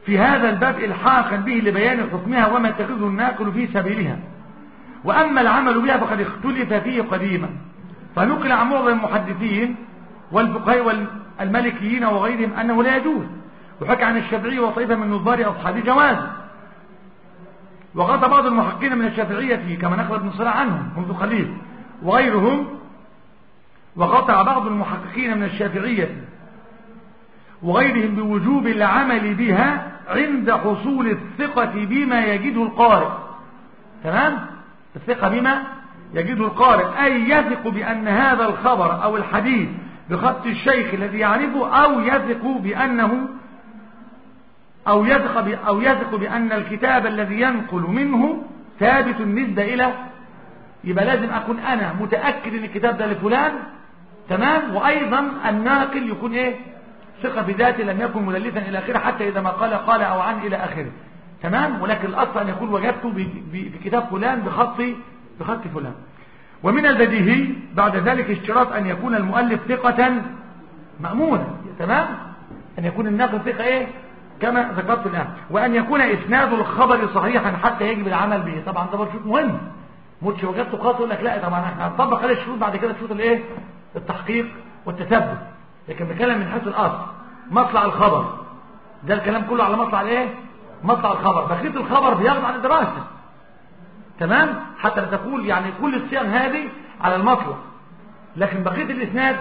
في هذا الباب إلحاقا به لبيان حكمها وما يتخذه الناقل في سبيلها وأما العمل بها فقد اختلف فيه قديما فنقل عن معظم المحدثين والفقهاء والمالكيين وغيرهم أنه لا يجوز وحكى عن الشافعي وطائفة من نظار أصحاب جواز وقال بعض المحققين من الشافعية كما نقل ابن صلاح عنهم منذ قليل وغيرهم وقطع بعض المحققين من الشافعية وغيرهم بوجوب العمل بها عند حصول الثقة بما يجده القارئ تمام الثقة بما يجده القارئ أي يثق بأن هذا الخبر أو الحديث بخط الشيخ الذي يعرفه أو يثق بأنه أو يثق, أو يثق بأن الكتاب الذي ينقل منه ثابت النسبة إلى يبقى لازم أكون أنا متأكد أن الكتاب ده لفلان تمام وأيضا الناقل يكون إيه ثقة بذاته لم يكن مدلسا إلى آخره حتى إذا ما قال قال أو عن إلى آخره تمام ولكن الأصل أن يكون وجدته بكتاب فلان بخط بخط فلان ومن البديهي بعد ذلك اشتراط أن يكون المؤلف ثقة مأمونة تمام أن يكون الناقل ثقة إيه كما ذكرت الآن وأن يكون إسناد الخبر صحيحا حتى يجب العمل به طبعا ده شروط مهم مش وجدته قاطع يقول لك لا طبعا احنا هنطبق عليه الشروط بعد كده شروط الايه التحقيق والتثبت لكن بنتكلم من حيث الاصل مطلع الخبر ده الكلام كله على مطلع الايه مطلع الخبر بقيه الخبر بيخضع للدراسه تمام حتى لا تقول يعني كل الصيغ هذه على المطلع لكن بقيه الاسناد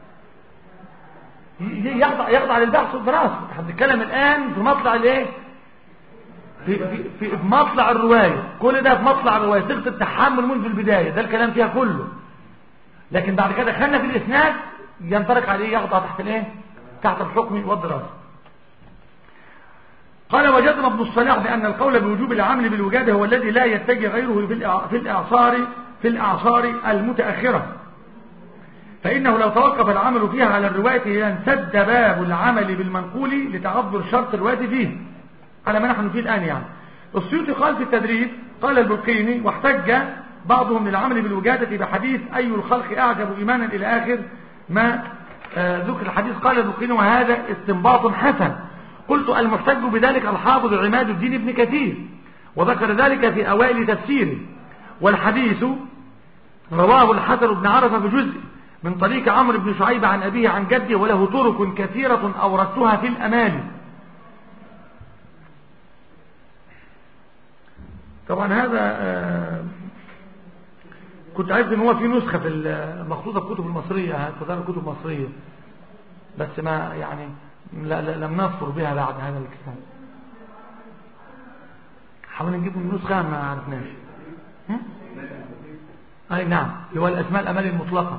يخضع يخضع للبحث والدراسه احنا بنتكلم الان في مطلع الايه في, في, في مطلع الروايه كل ده في مطلع الروايه صيغه التحمل منذ البدايه ده الكلام فيها كله لكن بعد كده دخلنا في الاسناد ينطلق عليه يخضع تحت الايه تحت الحكم والدراسه قال وجدنا ابن الصلاح بأن القول بوجوب العمل بالوجادة هو الذي لا يتجه غيره في الإعصار في الأعصار المتأخرة فإنه لو توقف العمل فيها على الرواية لانسد باب العمل بالمنقول لتعذر شرط الرواية فيه على ما نحن فيه الآن يعني السيوطي قال في التدريب قال البرقيني واحتج بعضهم للعمل بالوجادة بحديث أي الخلق أعجب إيمانا إلى آخر ما ذكر الحديث قال البرقيني وهذا استنباط حسن قلت المحتج بذلك الحافظ عماد الدين ابن كثير وذكر ذلك في أوائل تفسيره والحديث رواه الحسن بن عرفة بجزء من طريق عمرو بن شعيب عن أبيه عن جده وله طرق كثيرة أوردتها في الأمال طبعا هذا كنت عارف ان هو في نسخة في المخطوطة الكتب المصرية كتاب الكتب المصرية بس ما يعني لا لا لم نظفر بها بعد هذا الكتاب حاولنا نجيب النسخة ما عرفناش اي نعم اللي هو الاسماء الامال المطلقة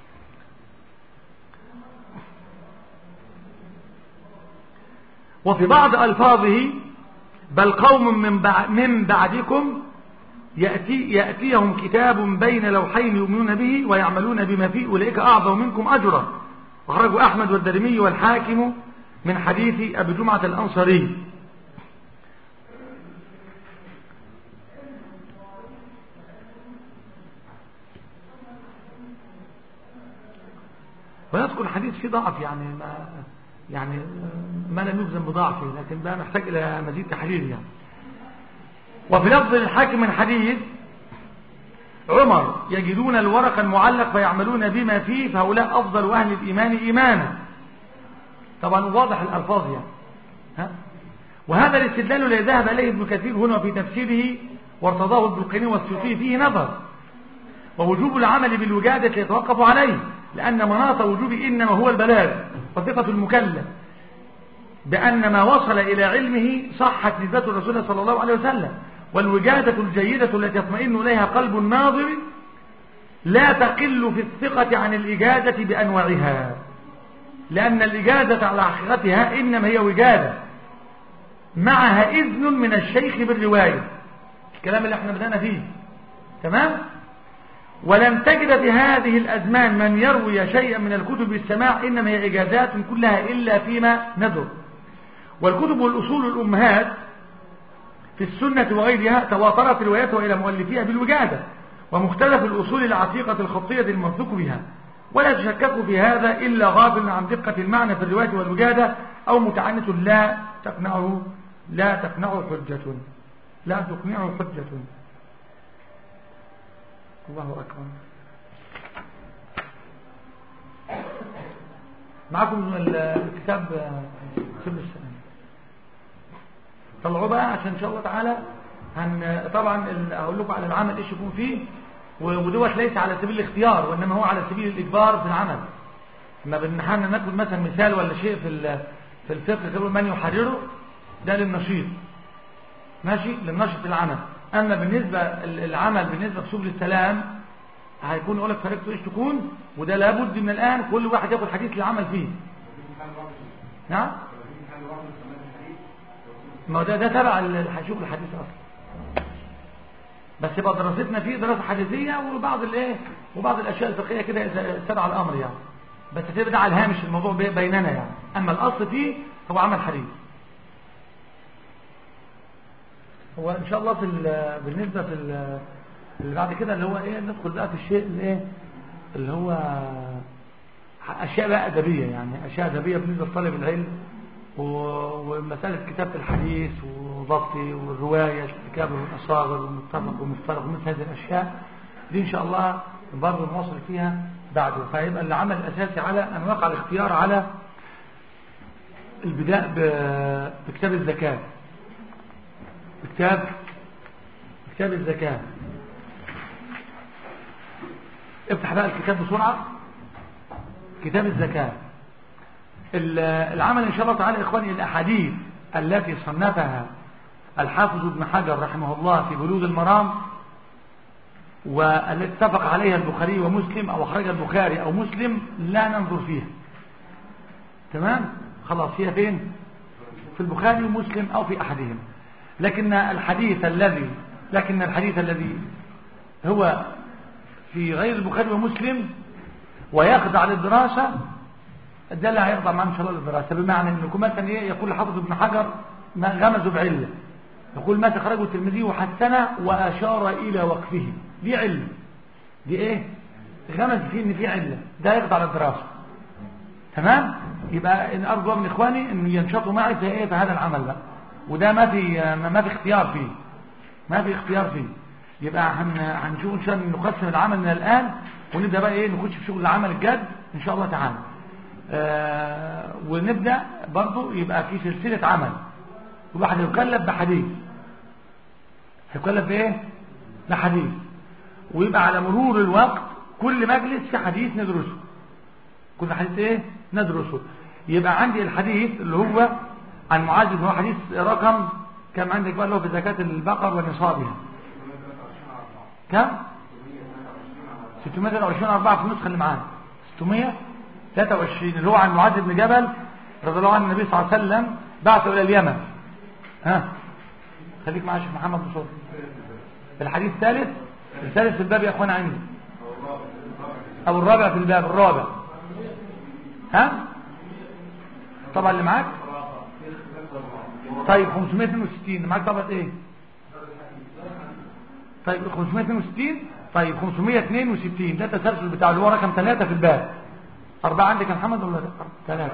وفي بعض الفاظه بل قوم من, بعد من بعدكم يأتي يأتيهم كتاب بين لوحين يؤمنون به ويعملون بما فيه أولئك أعظم منكم أجرا وخرجوا أحمد والدرمي والحاكم من حديث أبي جمعة الأنصاري ويذكر حديث فيه ضعف يعني ما يعني ما لم يجزم بضعفه لكن ده محتاج إلى مزيد تحرير يعني وفي لفظ الحاكم من حديث عمر يجدون الورق المعلق فيعملون بما فيه فهؤلاء أفضل أهل الإيمان إيمانا طبعا واضح الألفاظ يعني ها؟ وهذا الاستدلال الذي ذهب إليه ابن كثير هنا في تفسيره وارتضاه البلقيني والسيوطي فيه نظر ووجوب العمل بالوجادة يتوقف عليه لأن مناط وجوب إنما هو البلاغ وثقة المكلف بأن ما وصل إلى علمه صحت نسبة الرسول صلى الله عليه وسلم والوجادة الجيدة التي يطمئن إليها قلب الناظر لا تقل في الثقة عن الإجادة بأنواعها لأن الإجادة على حقيقتها إنما هي وجادة معها إذن من الشيخ بالرواية الكلام اللي احنا بدأنا فيه تمام ولم تجد في هذه الأزمان من يروي شيئا من الكتب بالسماع إنما هي إجازات كلها إلا فيما ندر والكتب والأصول الأمهات في السنة وغيرها تواترت روايتها إلى مؤلفيها بالوجادة ومختلف الأصول العتيقة الخطية الموثوق بها ولا تشكك في هذا إلا غافل عن دقة المعنى في الرواية والوجادة أو متعنت لا تقنعه لا تقنعه حجة لا تقنعه حجة الله أكبر معكم الكتاب سبل السلام طلعوه بقى عشان ان شاء الله تعالى هن طبعا اقول لكم على العمل ايش يكون فيه ودوت ليس على سبيل الاختيار وانما هو على سبيل الاجبار في العمل ما بنحنا ناخد مثلا مثال ولا شيء في في الفقه كده من يحرره ده للنشيط ماشي للنشط العمل اما بالنسبه العمل بالنسبه لسبل السلام هيكون يقول لك طريقته ايش تكون وده لابد من الان كل واحد ياخد حديث العمل فيه نعم ما ده ده تبع الحشوق الحديث اصلا بس يبقى دراستنا فيه دراسه حديثيه وبعض الايه وبعض الاشياء الفقهيه كده استدعى الامر يعني بس تبقى ده على الهامش الموضوع بيننا يعني اما الاصل فيه هو عمل حديث هو ان شاء الله في بالنسبه في اللي بعد كده اللي هو ايه ندخل بقى في الشيء اللي ايه اللي هو اشياء بقى ادبيه يعني اشياء ادبيه بالنسبه لطالب العلم ومساله كتابه الحديث وضبطه والروايه الكتاب والاصاغر والمتفق والمفترق ومثل هذه الاشياء دي ان شاء الله برضه نواصل فيها بعده فيبقى العمل الاساسي على ان وقع الاختيار على البداء بكتاب الزكاه كتاب كتاب الزكاه افتح بقى الكتاب بسرعة كتاب الزكاة العمل إن شاء الله تعالى إخواني الأحاديث التي صنفها الحافظ ابن حجر رحمه الله في بلوغ المرام والتي اتفق عليها البخاري ومسلم أو أخرج البخاري أو مسلم لا ننظر فيها تمام خلاص هي فين في البخاري ومسلم أو في أحدهم لكن الحديث الذي لكن الحديث الذي هو في غير البخاري ومسلم ويخضع للدراسة ده اللي هيخضع معاه ان شاء الله للدراسة بمعنى انكم مثلا ايه يقول الحافظ ابن حجر ما غمزوا بعلة يقول ما تخرجه الترمذي وحسنه واشار الى وقفه دي علة دي ايه غمز فيه ان في علة ده يخضع للدراسة تمام يبقى ان ارجو من اخواني ان ينشطوا معي في ايه في هذا العمل بقى وده ما في ما في اختيار فيه ما في اختيار فيه يبقى هنشوف ان شاء الله نقسم العمل من الان ونبدا بقى ايه نخش في شغل العمل الجد ان شاء الله تعالى آه ونبدا برضو يبقى في سلسله عمل يبقى هنكلف بحديث هيكلف بايه بحديث ويبقى على مرور الوقت كل مجلس في حديث ندرسه كل حديث ايه ندرسه يبقى عندي الحديث اللي هو عن معاذ بن هو حديث رقم كم عندك بقى اللي هو في زكاه البقر ونصابها كم 623 4 في النسخه اللي معانا 623 اللي هو عن معاذ بن جبل رضي الله عنه النبي صلى الله عليه وسلم بعثه الى اليمن ها خليك معايا شيخ محمد بصوت الحديث الثالث الثالث في الباب يا اخوانا عندي او الرابع في الباب الرابع ها طبعا اللي معاك طيب 562 معاك طبعا ايه طيب 562 طيب 562 ده التسلسل بتاع اللي هو رقم 3 في الباب أربعة عندك يا محمد ولا ثلاثة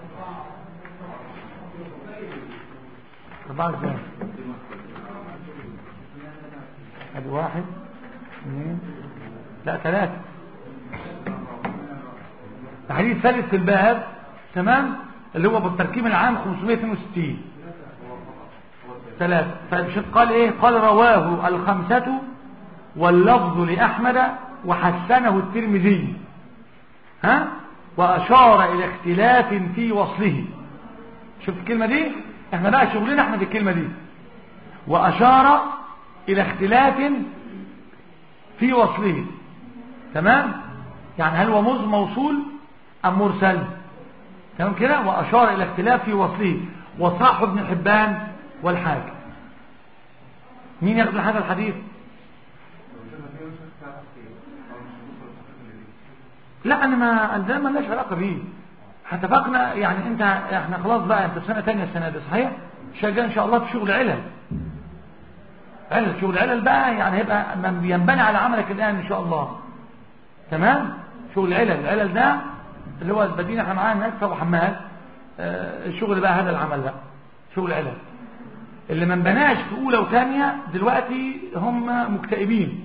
أربعة ازاي ادي واحد اثنين لا ثلاثة الحديث الثالث في الباب تمام اللي هو بالتركيب العام 562 ثلاثة طيب شوف قال ايه قال رواه الخمسة واللفظ لأحمد وحسنه الترمذي ها وأشار إلى اختلاف في وصله شوف الكلمة دي احنا بقى شغلنا احنا في الكلمة دي وأشار إلى اختلاف في وصله تمام يعني هل هو مز موصول أم مرسل تمام كده وأشار إلى اختلاف في وصله وصاح ابن حبان والحاكم مين ياخذ هذا الحديث لا انا ما ده ما لناش علاقه بيه اتفقنا يعني انت احنا خلاص بقى انت في سنه ثانيه السنه دي صحيح شغال ان شاء الله في شغل علل علل شغل علل بقى يعني هيبقى من ينبني على عملك الان ان شاء الله تمام شغل علل العلل ده اللي هو البديل احنا معانا نكفى وحماد اه الشغل بقى هذا العمل بقى شغل علل اللي ما بناش في اولى وثانيه دلوقتي هم مكتئبين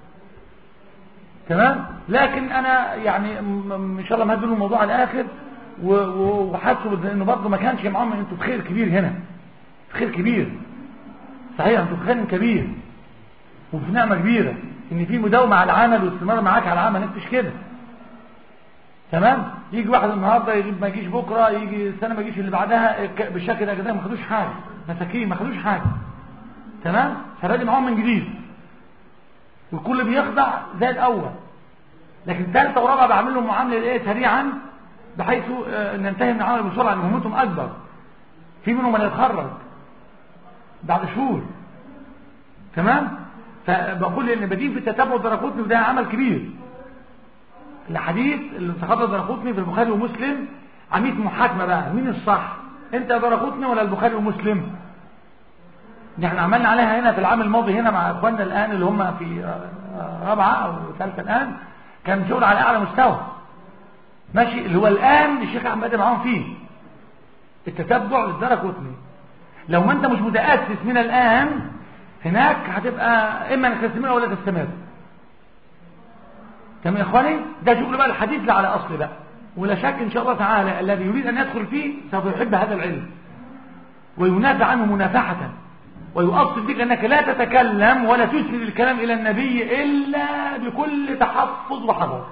تمام لكن انا يعني م- ان شاء الله مهدوا الموضوع على الاخر و- و- وحاسوا انه برضه ما كانش معاهم انتوا بخير كبير هنا خير كبير صحيح انتوا في خير كبير وفي نعمه كبيره ان في مداومه على العمل واستمرار معاك على العمل انت مش كده تمام يجي واحد النهارده يجيب ما يجيش بكره يجي السنه ما يجيش اللي بعدها ك- بالشكل ده كده ما خدوش حاجه مساكين ما خدوش حاجه تمام فبادئ معاهم من جديد والكل بيخضع زي الاول لكن ثالثه ورابعه بعمل لهم معامله ايه سريعا بحيث آه، ننتهي من العمل بسرعه لان مهمتهم اكبر في منهم من يتخرج بعد شهور تمام فبقول ان بدين في التتبع الدرقوتني وده عمل كبير الحديث اللي تخرج الدرقوتني في البخاري ومسلم عميد محاكمه بقى مين الصح انت يا درقوتني ولا البخاري ومسلم دي احنا عملنا عليها هنا في العام الماضي هنا مع اخواننا الان اللي هم في آه، رابعه او ثالثه الان كان شغل على اعلى مستوى ماشي اللي هو الان الشيخ احمد بدأ معاهم فيه التتبع للدرقوتني لو ما انت مش متاسس من الان هناك هتبقى اما انك تستمر او لا تستمر تمام يا اخواني ده شغل بقى الحديث اللي على اصل بقى ولا شك ان شاء الله تعالى الذي يريد ان يدخل فيه سوف يحب هذا العلم وينافع عنه منافحه ويؤصل بك انك لا تتكلم ولا تسند الكلام الى النبي الا بكل تحفظ وحذر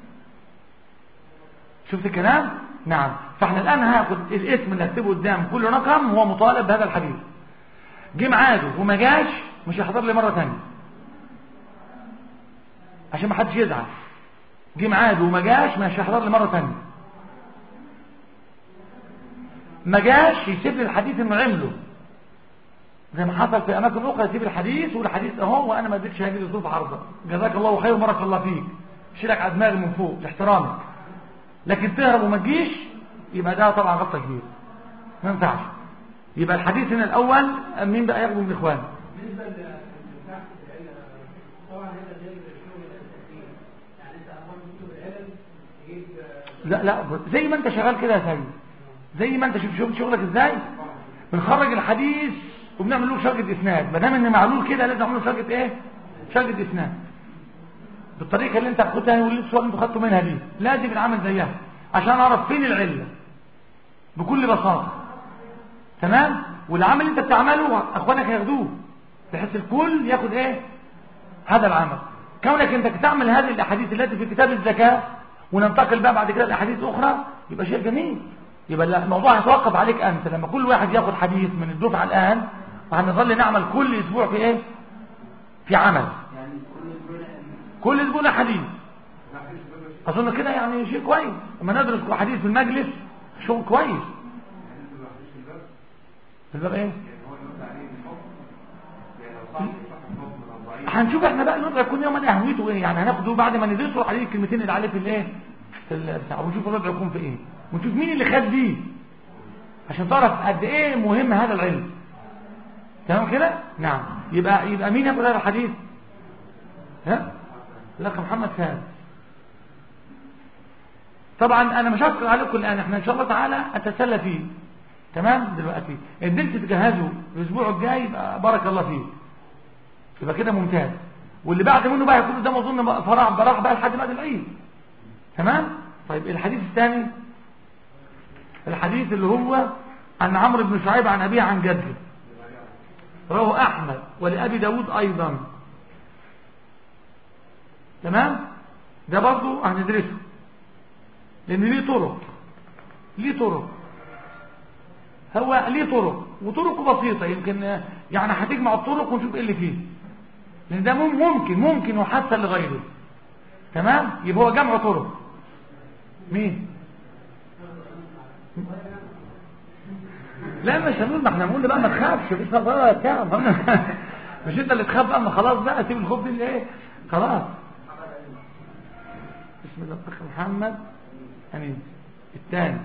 شفت الكلام نعم فاحنا الان هاخد الاسم اللي هكتبه قدام كل رقم هو مطالب بهذا الحديث جه ميعاده وما جاش مش هيحضر لي مره ثانيه عشان ما حدش يزعل جه ميعاده وما جاش مش هيحضر لي مره ثانيه ما جاش يسيب لي الحديث انه عمله زي ما حصل في اماكن اخرى يسيب الحديث والحديث اهو وانا ما اديتش هاجي ظروف عرضه جزاك الله خير وبارك الله فيك شيلك على دماغي من فوق لاحترامك لكن تهرب وما تجيش يبقى ده طبعا غلطه كبيره ما ينفعش يبقى الحديث هنا الاول مين بقى ياخده من الاخوان بالنسبه للبحث في العلم طبعا هذا غير الشغل الاساسي يعني انت امام كتب العلم تجيب لا لا زي ما انت شغال كده يا سيد زي ما انت شوف شوف شغلك ازاي بنخرج الحديث وبنعمل له شرجة اسناد ما دام ان معلول كده لازم نعمل له شرجة ايه شرجة اسناد بالطريقه اللي انت خدتها واللي السؤال اللي انتوا خدتوا منها دي لازم نعمل زيها عشان اعرف فين العله بكل بساطه تمام والعمل اللي انت بتعمله اخوانك هياخدوه بحيث الكل ياخد ايه هذا العمل كونك انت تعمل هذه الاحاديث التي في كتاب الزكاه وننتقل بقى بعد كده لاحاديث اخرى يبقى شيء جميل يبقى لا- الموضوع هيتوقف عليك انت لما كل واحد ياخد حديث من الدفعه الان وهنظل نعمل كل اسبوع في ايه في عمل يعني كل دول كل اسبوع له حديث اظن كده يعني شيء كويس لما ندرس حديث في المجلس شغل كويس في الباب ايه هنشوف احنا بقى الوضع يكون يوما اهميته ايه يعني هناخده بعد ما ندرسه عليه الكلمتين اللي عليه في الايه في البتاع ونشوف الوضع يكون في ايه ونشوف مين اللي خد دي عشان تعرف قد ايه مهم هذا العلم تمام كده نعم يبقى يبقى مين ياخد هذا الحديث ها لك محمد فهد طبعا انا مش هشكر عليكم الان احنا ان شاء الله تعالى اتسلى فيه تمام دلوقتي قدرت تجهزه الاسبوع الجاي يبقى بارك الله فيه يبقى كده ممتاز واللي بعد منه بقى يكون قدامه اظن بقى فراح براح بقى لحد بعد العيد تمام طيب الحديث الثاني الحديث اللي هو عن عمرو بن شعيب عن ابيه عن جده رواه احمد ولابي داود ايضا تمام ده برضو هندرسه لان ليه طرق ليه طرق هو ليه طرق وطرقه بسيطة يمكن يعني هتجمع الطرق ونشوف ايه اللي فيه لان ده مم- ممكن ممكن يحسن لغيره تمام يبقى هو جمع طرق مين لا مش هنقول ما احنا هنقول بقى ما تخافش مفيش نظاره بتاع مش انت اللي تخاف بقى ما خلاص بقى سيب الخوف دي ايه خلاص بسم الله الاخ محمد امين الثاني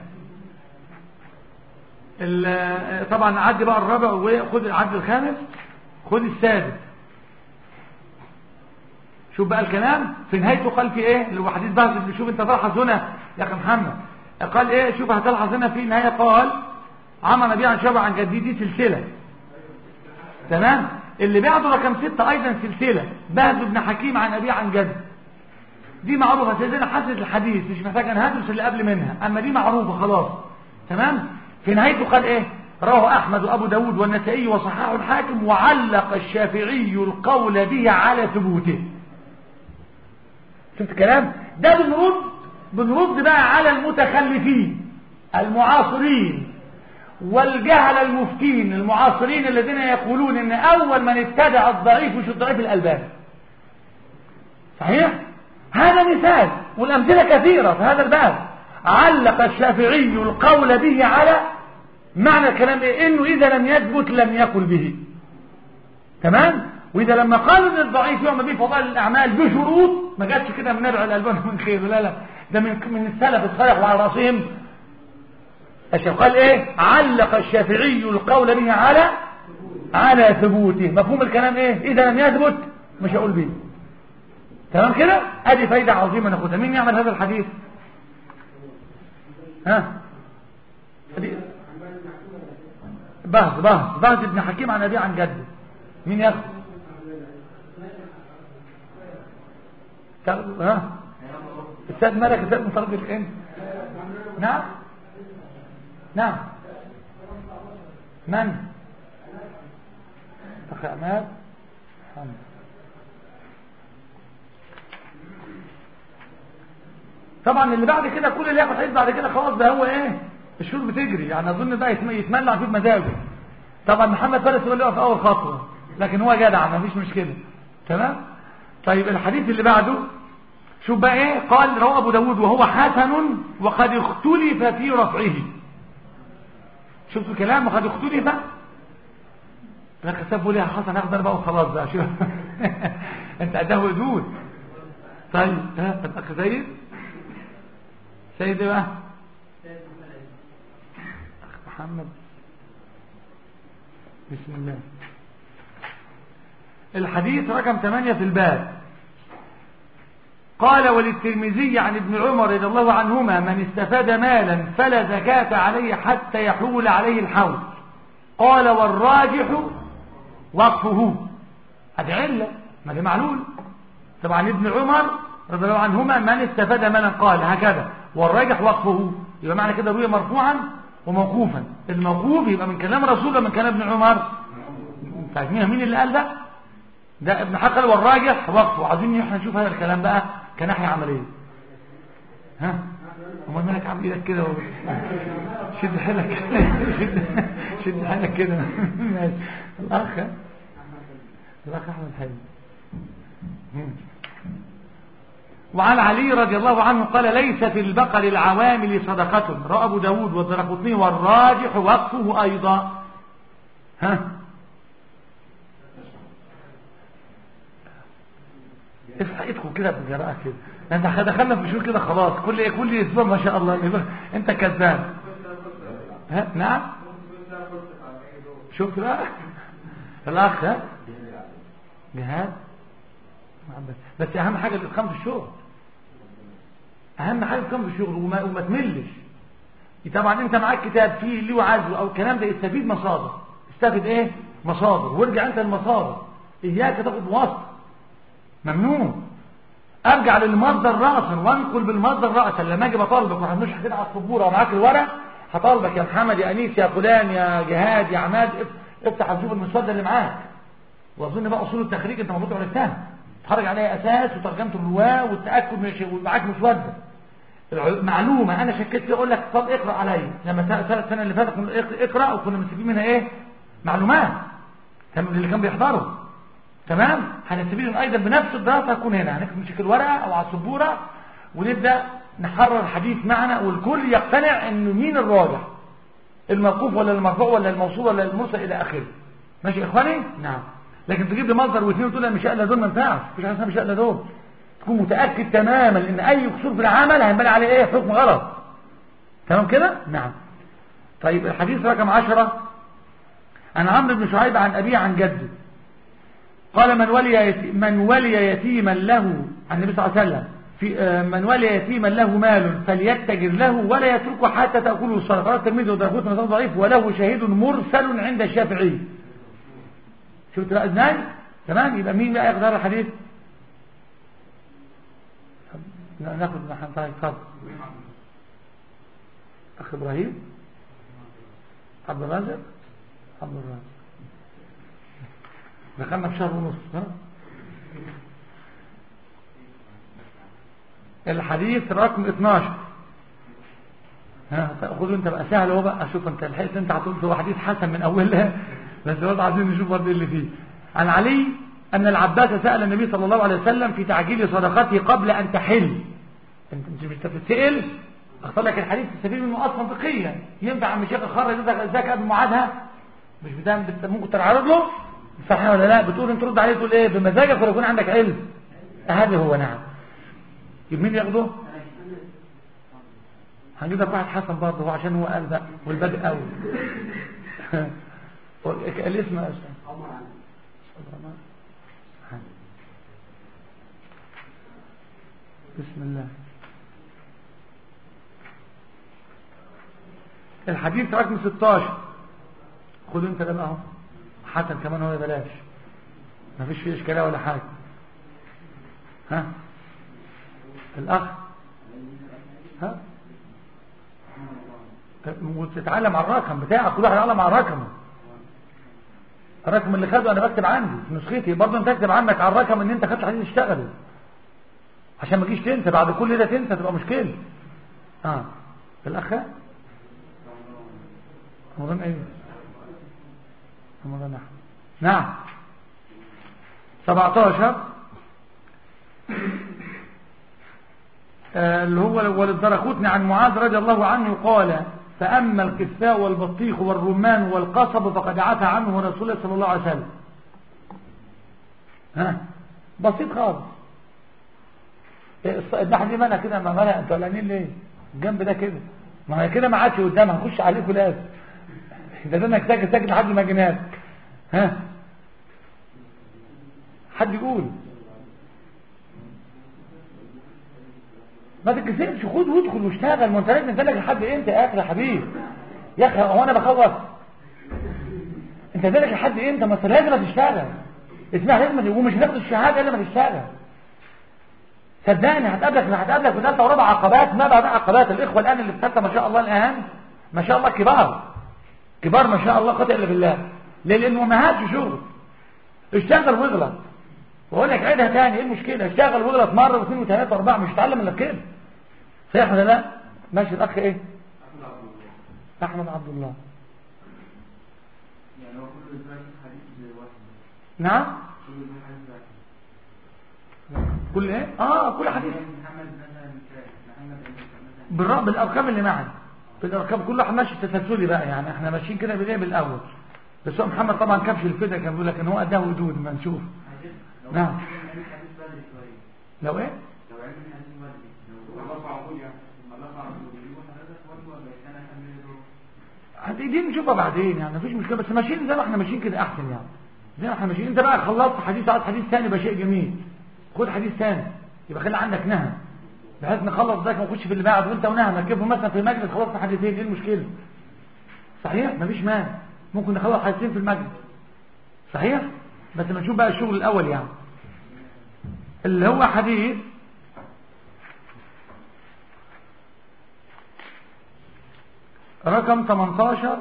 ال- طبعا عدي بقى الرابع وخد العد الخامس خد السادس شوف بقى الكلام في نهايته قال في ايه اللي هو حديث بهز اللي شوف انت تلحظ هنا يا اخي محمد قال ايه شوف هتلحظ هنا في نهايه قال عمل نبي عن شبع عن جديد دي سلسله تمام اللي بعده رقم ستة ايضا سلسلة بهز بن حكيم عن ابي عن جد دي معروفة سيدنا حسن الحديث مش محتاج ان هدرس اللي قبل منها اما دي معروفة خلاص تمام في نهايته قال ايه رواه احمد وابو داود والنسائي وصححه الحاكم وعلق الشافعي القول به على ثبوته شفت الكلام ده بنرد بنرد بقى على المتخلفين المعاصرين والجهل المفتين المعاصرين الذين يقولون ان اول من ابتدع الضعيف مش الضعيف الالباني صحيح هذا مثال والامثله كثيره في هذا الباب علق الشافعي القول به على معنى الكلام ايه انه اذا لم يثبت لم يقل به تمام واذا لما قالوا ان الضعيف يعمل به فضائل الاعمال بشروط ما جاتش كده من نبع الالبان من خير لا لا ده من من السلف الصالح وعلى راسهم الشيخ قال ايه علق الشافعي القول به على على ثبوته مفهوم الكلام ايه اذا لم يثبت مش هقول به تمام كده ادي فايده عظيمه ناخدها مين يعمل هذا الحديث ها أدي. بهز بهز بهز ابن حكيم عن ابي عن جده مين ياخد تاخدوا ها استاذ ملك استاذ مترجم الان نعم نعم من اخ عماد حمد طبعا اللي بعد كده كل اللي ياخد حديث بعد كده خلاص ده هو ايه الشهور بتجري يعني اظن ده يتم- يتملع فيه بمزاجه طبعا محمد فارس هو اللي يقف اول خطوه لكن هو جدع ما فيش مشكله تمام طيب الحديث اللي بعده شوف بقى ايه قال رواه ابو داود وهو حسن وقد اختلف في رفعه شفتوا الكلام وقد اختلف لك سبوا لي يا حسن اخضر بقى وخلاص بقى شوف انت اداه ودود طيب ها الاخ سيد سيد إيه بقى اخ محمد بسم الله الحديث رقم 8 في الباب قال وللترمذي عن ابن عمر رضي الله عنهما من استفاد مالا فلا زكاة عليه حتى يحول عليه الحول قال والراجح وقفه هذه علة ما دي معلول طبعا ابن عمر رضي الله عنهما من استفاد مالا قال هكذا والراجح وقفه يبقى معنى كده روي مرفوعا وموقوفا الموقوف يبقى من كلام رسول ولا من كلام ابن عمر طيب مين مين اللي قال ده ده ابن حقل والراجح وقفه عايزين احنا نشوف هذا الكلام بقى كناحية عملية ها امال مالك عامل ايدك كده و... شد حيلك شد شد حيلك كده ماشي. الاخ الاخ احمد حلمي وعن علي رضي الله عنه قال ليس في البقر العوامل صدقة رأى أبو داود والدرقطني والراجح وقفه أيضا ها افتح ايدكم كده بجراءة كده انت دخلنا في شهور كده خلاص كل كل اسبوع ما شاء الله يبقى انت كذاب ها نعم شفت بقى الاخ ها جهاد بس بس اهم حاجه الاتقان في الشغل اهم حاجه الاتقان في الشغل وما, وما تملش طبعا انت معاك كتاب فيه ليه وعزو او الكلام ده استفيد مصادر استفيد ايه مصادر وارجع انت للمصادر اياك تاخد وسط ممنوع ارجع للمصدر راسا وانقل بالمصدر راسا لما اجي بطالبك وهنشرح كده على السبوره ومعاك الورق هطالبك يا محمد يا انيس يا فلان يا جهاد يا عماد افتح هتشوف المسوده اللي معاك واظن بقى اصول التخريج انت المفروض عرفتها تخرج عليها اساس وترجمه الرواه والتاكد من ومعاك مسوده معلومه انا شكيت اقول لك طب اقرا عليا لما سنه السنه اللي فاتت كنا اقرا وكنا مستفيدين منها ايه معلومات اللي كان بيحضروا تمام هنستفيد ايضا بنفس الدراسه هتكون هنا هنمسك الورقه او على السبوره ونبدا نحرر الحديث معنا والكل يقتنع انه مين الراجح الموقوف ولا المرفوع ولا الموصول ولا المرسل الى اخره ماشي يا اخواني نعم لكن تجيب لي مصدر واثنين وتقول انا مش الا دول ما ينفعش مفيش حاجه اسمها مش الا دول تكون متاكد تماما ان اي قصور في العمل هينبني عليه ايه حكم غلط تمام كده نعم طيب الحديث رقم عشرة عن عمرو بن شعيب عن أبيه عن جده قال من ولي يتيم من ولي يتيما له عن النبي صلى الله عليه وسلم في من ولي يتيما له مال فليتجر له ولا يتركه حتى تأكله الصدقة قال الترمذي ودرقوت من ضعيف وله شهيد مرسل عند الشافعي شفت بقى ازاي تمام يبقى مين بقى ياخد هذا الحديث طب ناخد محمد طيب اتفضل اخ ابراهيم عبد الرازق عبد الرازق دخلنا في شهر ونص ها الحديث رقم 12 ها خدوا انت بقى سهل اهو بقى شوف انت الحديث انت هتقول هو حديث حسن من اولها بس برضه عايزين نشوف برضه اللي فيه عن علي ان العباس سال النبي صلى الله عليه وسلم في تعجيل صدقته قبل ان تحل انت انت مش بتتسال اختار لك الحديث تستفيد منه اصلا فقهيا ينفع عم الشيخ الخر ذاك قبل ميعادها مش بتعمل بت- ممكن تتعرض له صحيح ولا لا بتقول انت ترد عليه تقول ايه بمزاجك ولا يكون عندك علم هذا هو نعم يبقى مين ياخده هنجيب لك واحد حسن برضه هو عشان هو قال بقى والباقي قوي الاسم يا استاذ عمر علي بسم الله الحديث رقم 16 خد انت ده بقى اهو حسن كمان هو بلاش مفيش فيه اشكاليه ولا حاجه ها الاخ ها وتتعلم على الرقم بتاعك كل واحد يعلم على رقمه الرقم اللي خده انا بكتب عندي في نسختي برضه انت تكتب عندك على الرقم ان انت خدت حديث اشتغله عشان ما تجيش تنسى بعد كل ده تنسى تبقى مشكله اه الاخ رمضان ايه رمضان احمد نعم 17 آه، اللي هو وللدرقوتني عن معاذ رضي الله عنه قال فأما القثاء والبطيخ والرمان والقصب فقد عفى عنه رسول الله صلى الله عليه وسلم ها بسيط خالص إيه، الص- الناحية دي مالها كده ما مالها انتوا قلقانين ليه الجنب ده كده ما هي كده ما عادش قدام هنخش عليكم لازم ده ده انك ساكت ساكت لحد ما جناك ها حد يقول ما تتكسفش خد وادخل واشتغل ما انت لازم تنزلك لحد امتى يا اخي يا حبيبي يا اخي هو انا بخوف انت ذلك لحد امتى ما انت لازم تشتغل اسمها لازم ومش هتاخد الشهاده الا ما تشتغل صدقني هتقابلك هتقابلك في ثالثه ورابعه عقبات ما بعد عقبات الاخوه الان اللي في ثالثه ما شاء الله الان ما شاء الله كبار كبار ما شاء الله قتل الا بالله ليه لانه ما هاتش شغل اشتغل واغلط واقول لك عيدها تاني ايه المشكله اشتغل واغلط مره واثنين وثلاثه واربعه مش هتتعلم الا كده صحيح ولا لا ماشي الاخ ايه احمد عبد الله يعني هو كل ذلك حديث واحد نعم كل ذلك حديث واحد كل ايه اه كل حديث محمد مثلا كان محمد بن مثلا بالر- بالارقام اللي معي بالارقام كل واحد ماشي تسلسلي بقى يعني احنا ماشيين كده بالايه بالاول بس هو محمد طبعا كبش الفدا كان بيقول لك ان هو اداه ودود ما نشوف لو نعم. علم حديث بدري شويه لو ايه لو علم حديث بدري لو الله معقول يعني الله معقول يقول حضرتك برضه ولا كان اكمل له دي دي نشوفها بعدين يعني مفيش مشكله بس ماشيين زي ما احنا ماشيين كده احسن يعني زي ما احنا ماشيين انت بقى خلصت حديث عايز حديث ثاني يبقى شيء جميل خد حديث ثاني يبقى خلي عندك نهم بحيث نخلص ده ما نخش في اللي بعد وانت ونهم نركبه مثلا في مجلس خلصنا حديثين ايه المشكله صحيح مفيش مانع ممكن نخلص حديثين في المجلس صحيح بس ما نشوف بقى الشغل الاول يعني اللي هو حديث رقم 18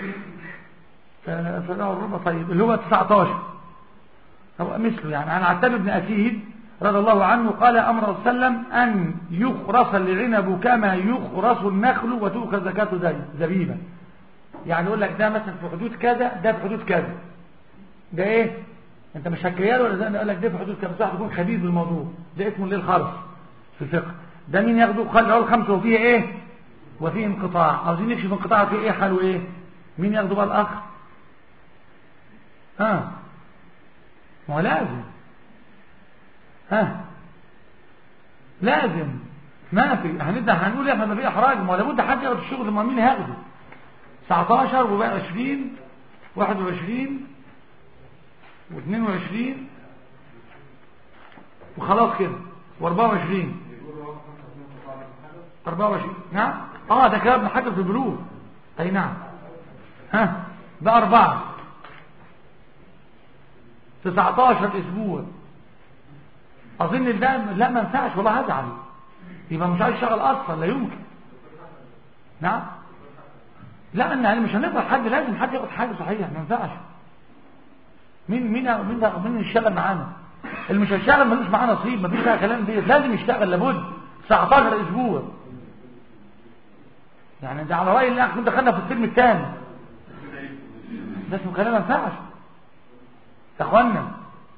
آه، فله الربع طيب اللي هو 19 هو مثله يعني عن عتاب بن أسيد رضي الله عنه قال أمر صلى الله عليه وسلم أن يخرص العنب كما يخرص النخل وتؤخذ زكاة زي- زبيبا يعني يقول لك ده مثلا في حدود كذا ده في حدود كذا ده ايه انت مش هكريال ولا ده يقول لك ده في حدود كذا بس واحد يكون خبير بالموضوع ده اسمه ليه الخرص في الفقه ده مين ياخده خلي اول خمسه وفيه ايه وفيه انقطاع عاوزين نكشف انقطاع فيه ايه حاله ايه مين ياخده بقى الاخ ها ما هو لازم ها لازم ما في هنبدا هنقول احنا ما في احراج ما هو لابد حد ياخد الشغل ما مين هياخده 19 وبقى 20 21 و22 وخلاص كده و24 24 نعم اه ده كلام ابن حجر في البلوغ اي نعم ها ده أربعة 19 اسبوع اظن ده لا ما ينفعش والله هزعل يبقى مش عايز يشتغل اصلا لا يمكن نعم لا انا مش هنقدر حد لازم حد ياخد حاجه صحيحه ما ينفعش مين مين مين ده مين يشتغل معانا اللي مش هيشتغل ملوش معاه نصيب مفيش فيها كلام دي لازم يشتغل لابد 19 اسبوع يعني ده على راي اللي احنا دخلنا في الفيلم الثاني ده اسمه كلام ما ينفعش يا اخوانا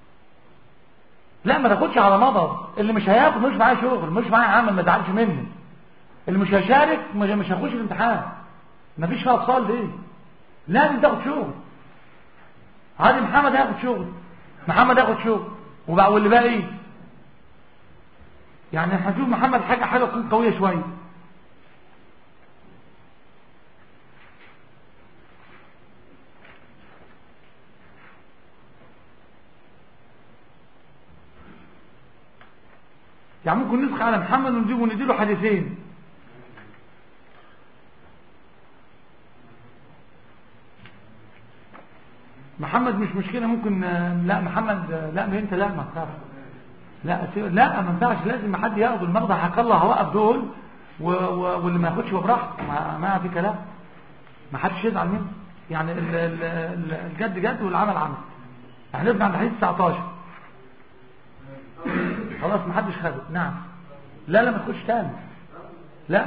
لا ما تاخدش على مضض اللي مش هياخد مش معاه شغل مش معاه عمل ما تزعلش منه اللي مش هيشارك مش مش هيخش الامتحان مفيش فيها اتصال دي لازم تاخد شغل عادي محمد هياخد شغل محمد هياخد شغل وبقى واللي باقي ايه يعني هنشوف محمد حاجه حاجه تكون قويه شويه يعني ممكن نسخ على محمد ونجيبه ونديله حديثين محمد مش مشكلة ممكن لا محمد لا ما انت لا ما تخافش لا لا ما ينفعش لازم حد ياخد المرضى حكى الله هوقف دول و... و... واللي ما ياخدش براحته ما... ما في كلام ما حدش يزعل منه يعني ال... ال... ال... الجد جد والعمل عمل احنا نبنى عند حديث 19 خلاص ما حدش خده نعم لا لا ما تخش تاني لا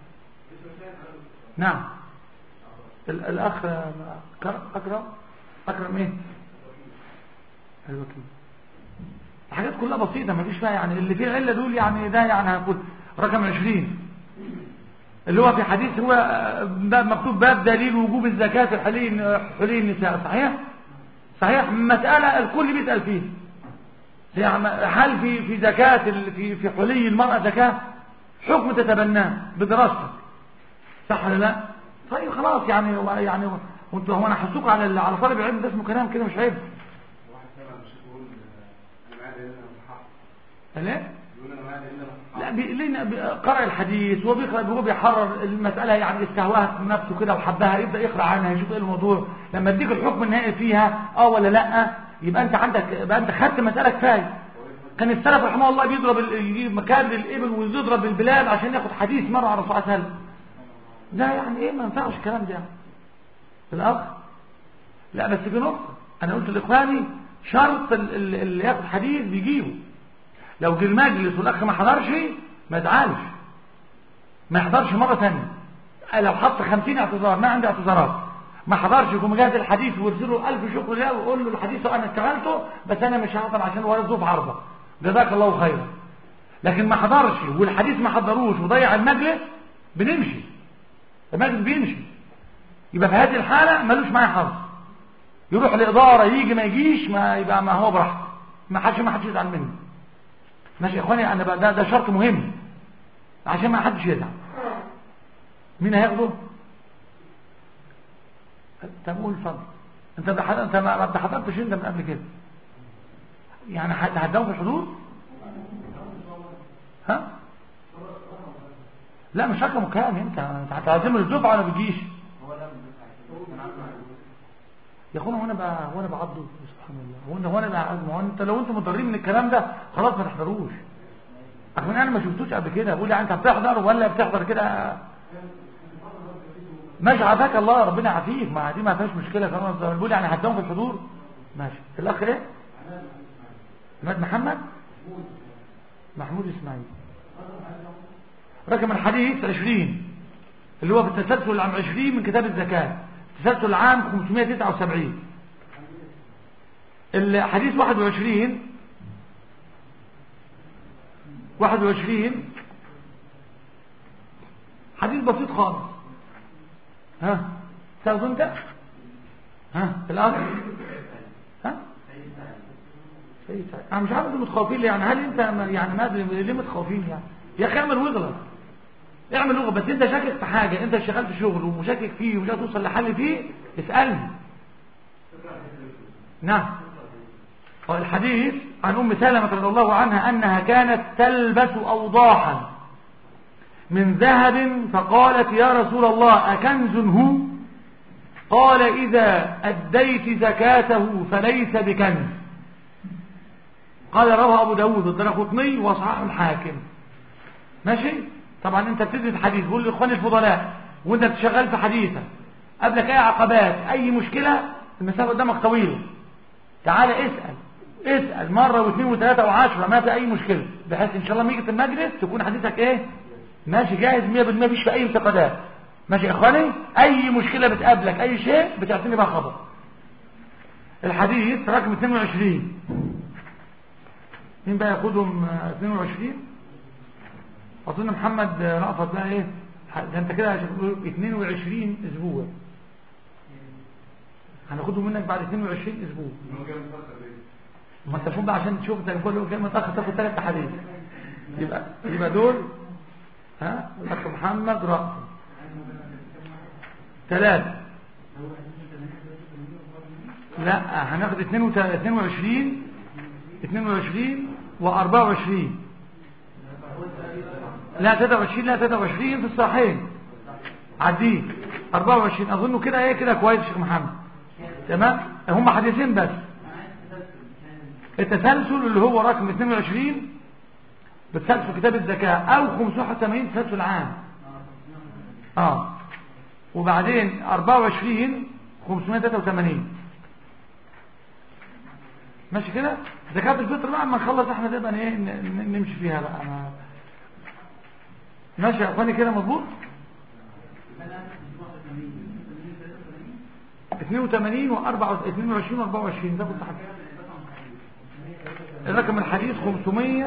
نعم ال... الاخ اكرم اكرم ايه الوكيل الحاجات كلها بسيطة ما فيش فيها يعني اللي فيه علة دول يعني ده يعني هنقول رقم 20 اللي هو في حديث هو باب مكتوب باب دليل وجوب الزكاة في حلي حلي النساء صحيح صحيح مسألة الكل بيسأل فيه يعني هل في في زكاة في في حلي المرأة زكاة حكم تتبناه بدراستك صح ولا لا طيب خلاص يعني يعني وانتوا هو انا حسوك على على طالب العلم ده اسمه كلام كده مش عيب لا لا لنا قرأ الحديث وبيقرأ هو بيحرر المسألة يعني استهواها من نفسه كده وحبها يبدأ يقرأ عنها يشوف ايه الموضوع لما اديك الحكم النهائي فيها اه ولا لا يبقى انت عندك يبقى انت خدت مسألة كفاية كان السلف رحمه الله بيضرب يجيب مكان للابل ويضرب بالبلاد عشان ياخد حديث مرة على الرسول صلى الله عليه وسلم ده يعني ايه ما ينفعش الكلام ده الاخ لا بس في نقطة انا قلت لاخواني شرط اللي ياخد حديث بيجيبه لو جه المجلس والاخ ما حضرش ما يزعلش ما يحضرش مرة ثانيه لو حط خمسين اعتذار ما عندي اعتذارات ما حضرش يقوم مجهز الحديث ويرسله ألف شكر لله ويقول له الحديث انا اشتغلته بس انا مش هحضر عشان ولا ظروف عرضه جزاك الله خيرا لكن ما حضرش والحديث ما حضروش وضيع المجلس بنمشي المجلس بيمشي يبقى في هذه الحالة ملوش معايا حظ يروح الإدارة يجي ما يجيش ما يبقى ما هو براحته ما حدش ما حدش يزعل منه ماشي يا اخواني انا بقى ده, ده شرط مهم عشان ما حدش يزعل مين هياخده طب قول اتفضل انت بحضر... انت ما حضرتش انت من قبل كده يعني هتداوم في الحضور ها لا مش رقمه كام انت انت هتعزمه الدفعه ولا بتجيش يا اخوانا وانا بقى وانا بعضه سبحان الله هو وانا بقى ما انت لو انتم مضرين من الكلام ده خلاص ما تحضروش عشان انا ما شفتوش قبل كده بقول انت بتحضر ولا بتحضر كده ماشي عافاك الله ربنا يعافيك ما دي ما فيهاش مشكله كمان بقول يعني هدهم في الحضور ماشي الاخ ايه عماد محمد محمود اسماعيل رقم الحديث 20 اللي هو في التسلسل العام 20 من كتاب الزكاه التسلسل العام 579 الحديث 21 21 حديث بسيط خالص ها تاخذ انت ها الأرض ها سيد سعيد انا مش عارف انتوا متخوفين ليه يعني هل انت يعني ما ادري ليه متخوفين يعني يا اخي اعمل واغلط اعمل واغلط بس انت شاكك في حاجه انت شغال في شغل ومشاكك فيه ومش توصل لحل فيه اسالني نعم الحديث عن ام سلمة رضي الله عنها انها كانت تلبس اوضاحا من ذهب فقالت يا رسول الله اكنز هو قال اذا اديت زكاته فليس بكنز قال رواه ابو داود الدرقطني وصححه الحاكم ماشي طبعا انت بتدرس حديث قول لاخواني الفضلاء وانت بتشغل في حديثك قبلك اي عقبات اي مشكله المسافه قدامك طويله تعال اسال اسال مره واثنين وثلاثه وعشره ما في اي مشكله بحيث ان شاء الله لما يجي في المجلس تكون حديثك ايه ماشي جاهز 100% مفيش في اي انتقادات ماشي يا اخواني اي مشكله بتقابلك اي شيء بتعطيني بقى خبر الحديث رقم 22 مين بقى ياخدهم آه، 22 اظن محمد آه، رأفت بقى ايه ده انت كده هتقول 22 اسبوع هناخدهم منك بعد 22 اسبوع هو جاي متأخر ليه؟ ما انت فوق بقى عشان تشوف ده كل كلمه متاخر تاخد ثلاث احاديث يبقى يبقى دول ها الاخ محمد رأفت ثلاثة لا هناخد 22 22 و24 لا 23 لا 23 في الصحيحين عديه 24 اظنه كده ايه كده كويس يا شيخ محمد تمام هم حديثين بس التسلسل اللي هو رقم 22 بتسلسل كتاب الزكاة او 581 تسلسل عام اه وبعدين 24 583 ماشي كده زكاة الفطر بقى اما نخلص احنا ده بقى ايه ن- ن- نمشي فيها بقى أنا... ماشي يا اخواني كده مظبوط 82 و 22 و 24 ده كنت حاجة الرقم الحديث 500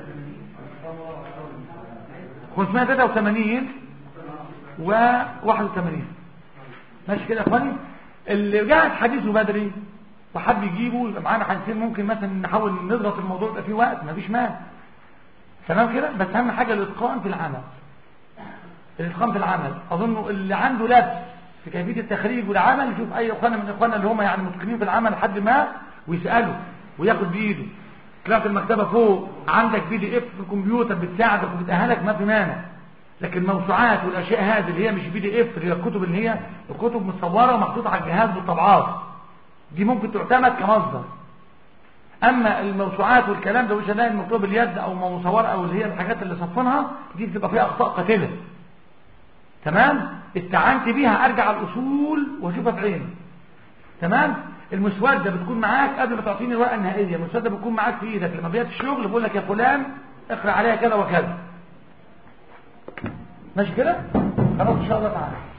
583 و 81 ماشي كده يا اخواني اللي قاعد حديثه بدري وحب يجيبه يبقى معانا حديثين ممكن مثلا نحاول نضغط الموضوع يبقى فيه وقت مفيش مانع تمام كده بس اهم حاجه الاتقان في العمل الاتقان في العمل اظن اللي عنده لبس في كيفيه التخريج والعمل يشوف اي اخوانا من اخواننا اللي هم يعني متقنين في العمل لحد ما ويساله وياخد بايده طلعت المكتبه فوق عندك بي دي اف في الكمبيوتر بتساعدك وبتاهلك ما في مانع لكن الموسوعات والاشياء هذه اللي هي مش بي دي اف اللي هي الكتب اللي هي الكتب مصوره ومحطوطه على الجهاز بالطبعات دي ممكن تعتمد كمصدر اما الموسوعات والكلام ده مش هنلاقي المكتوب باليد او مصوره او اللي هي الحاجات اللي صفنها دي بتبقى فيها اخطاء قاتله تمام استعنت بيها ارجع الاصول واشوفها بعيني تمام المسوده بتكون معاك قبل ما تعطيني الورقه النهائيه المسوده بتكون معاك في ايدك لما بيات الشغل بقول لك يا فلان اقرا عليها كذا وكذا ماشي كده خلاص ان شاء الله تعالى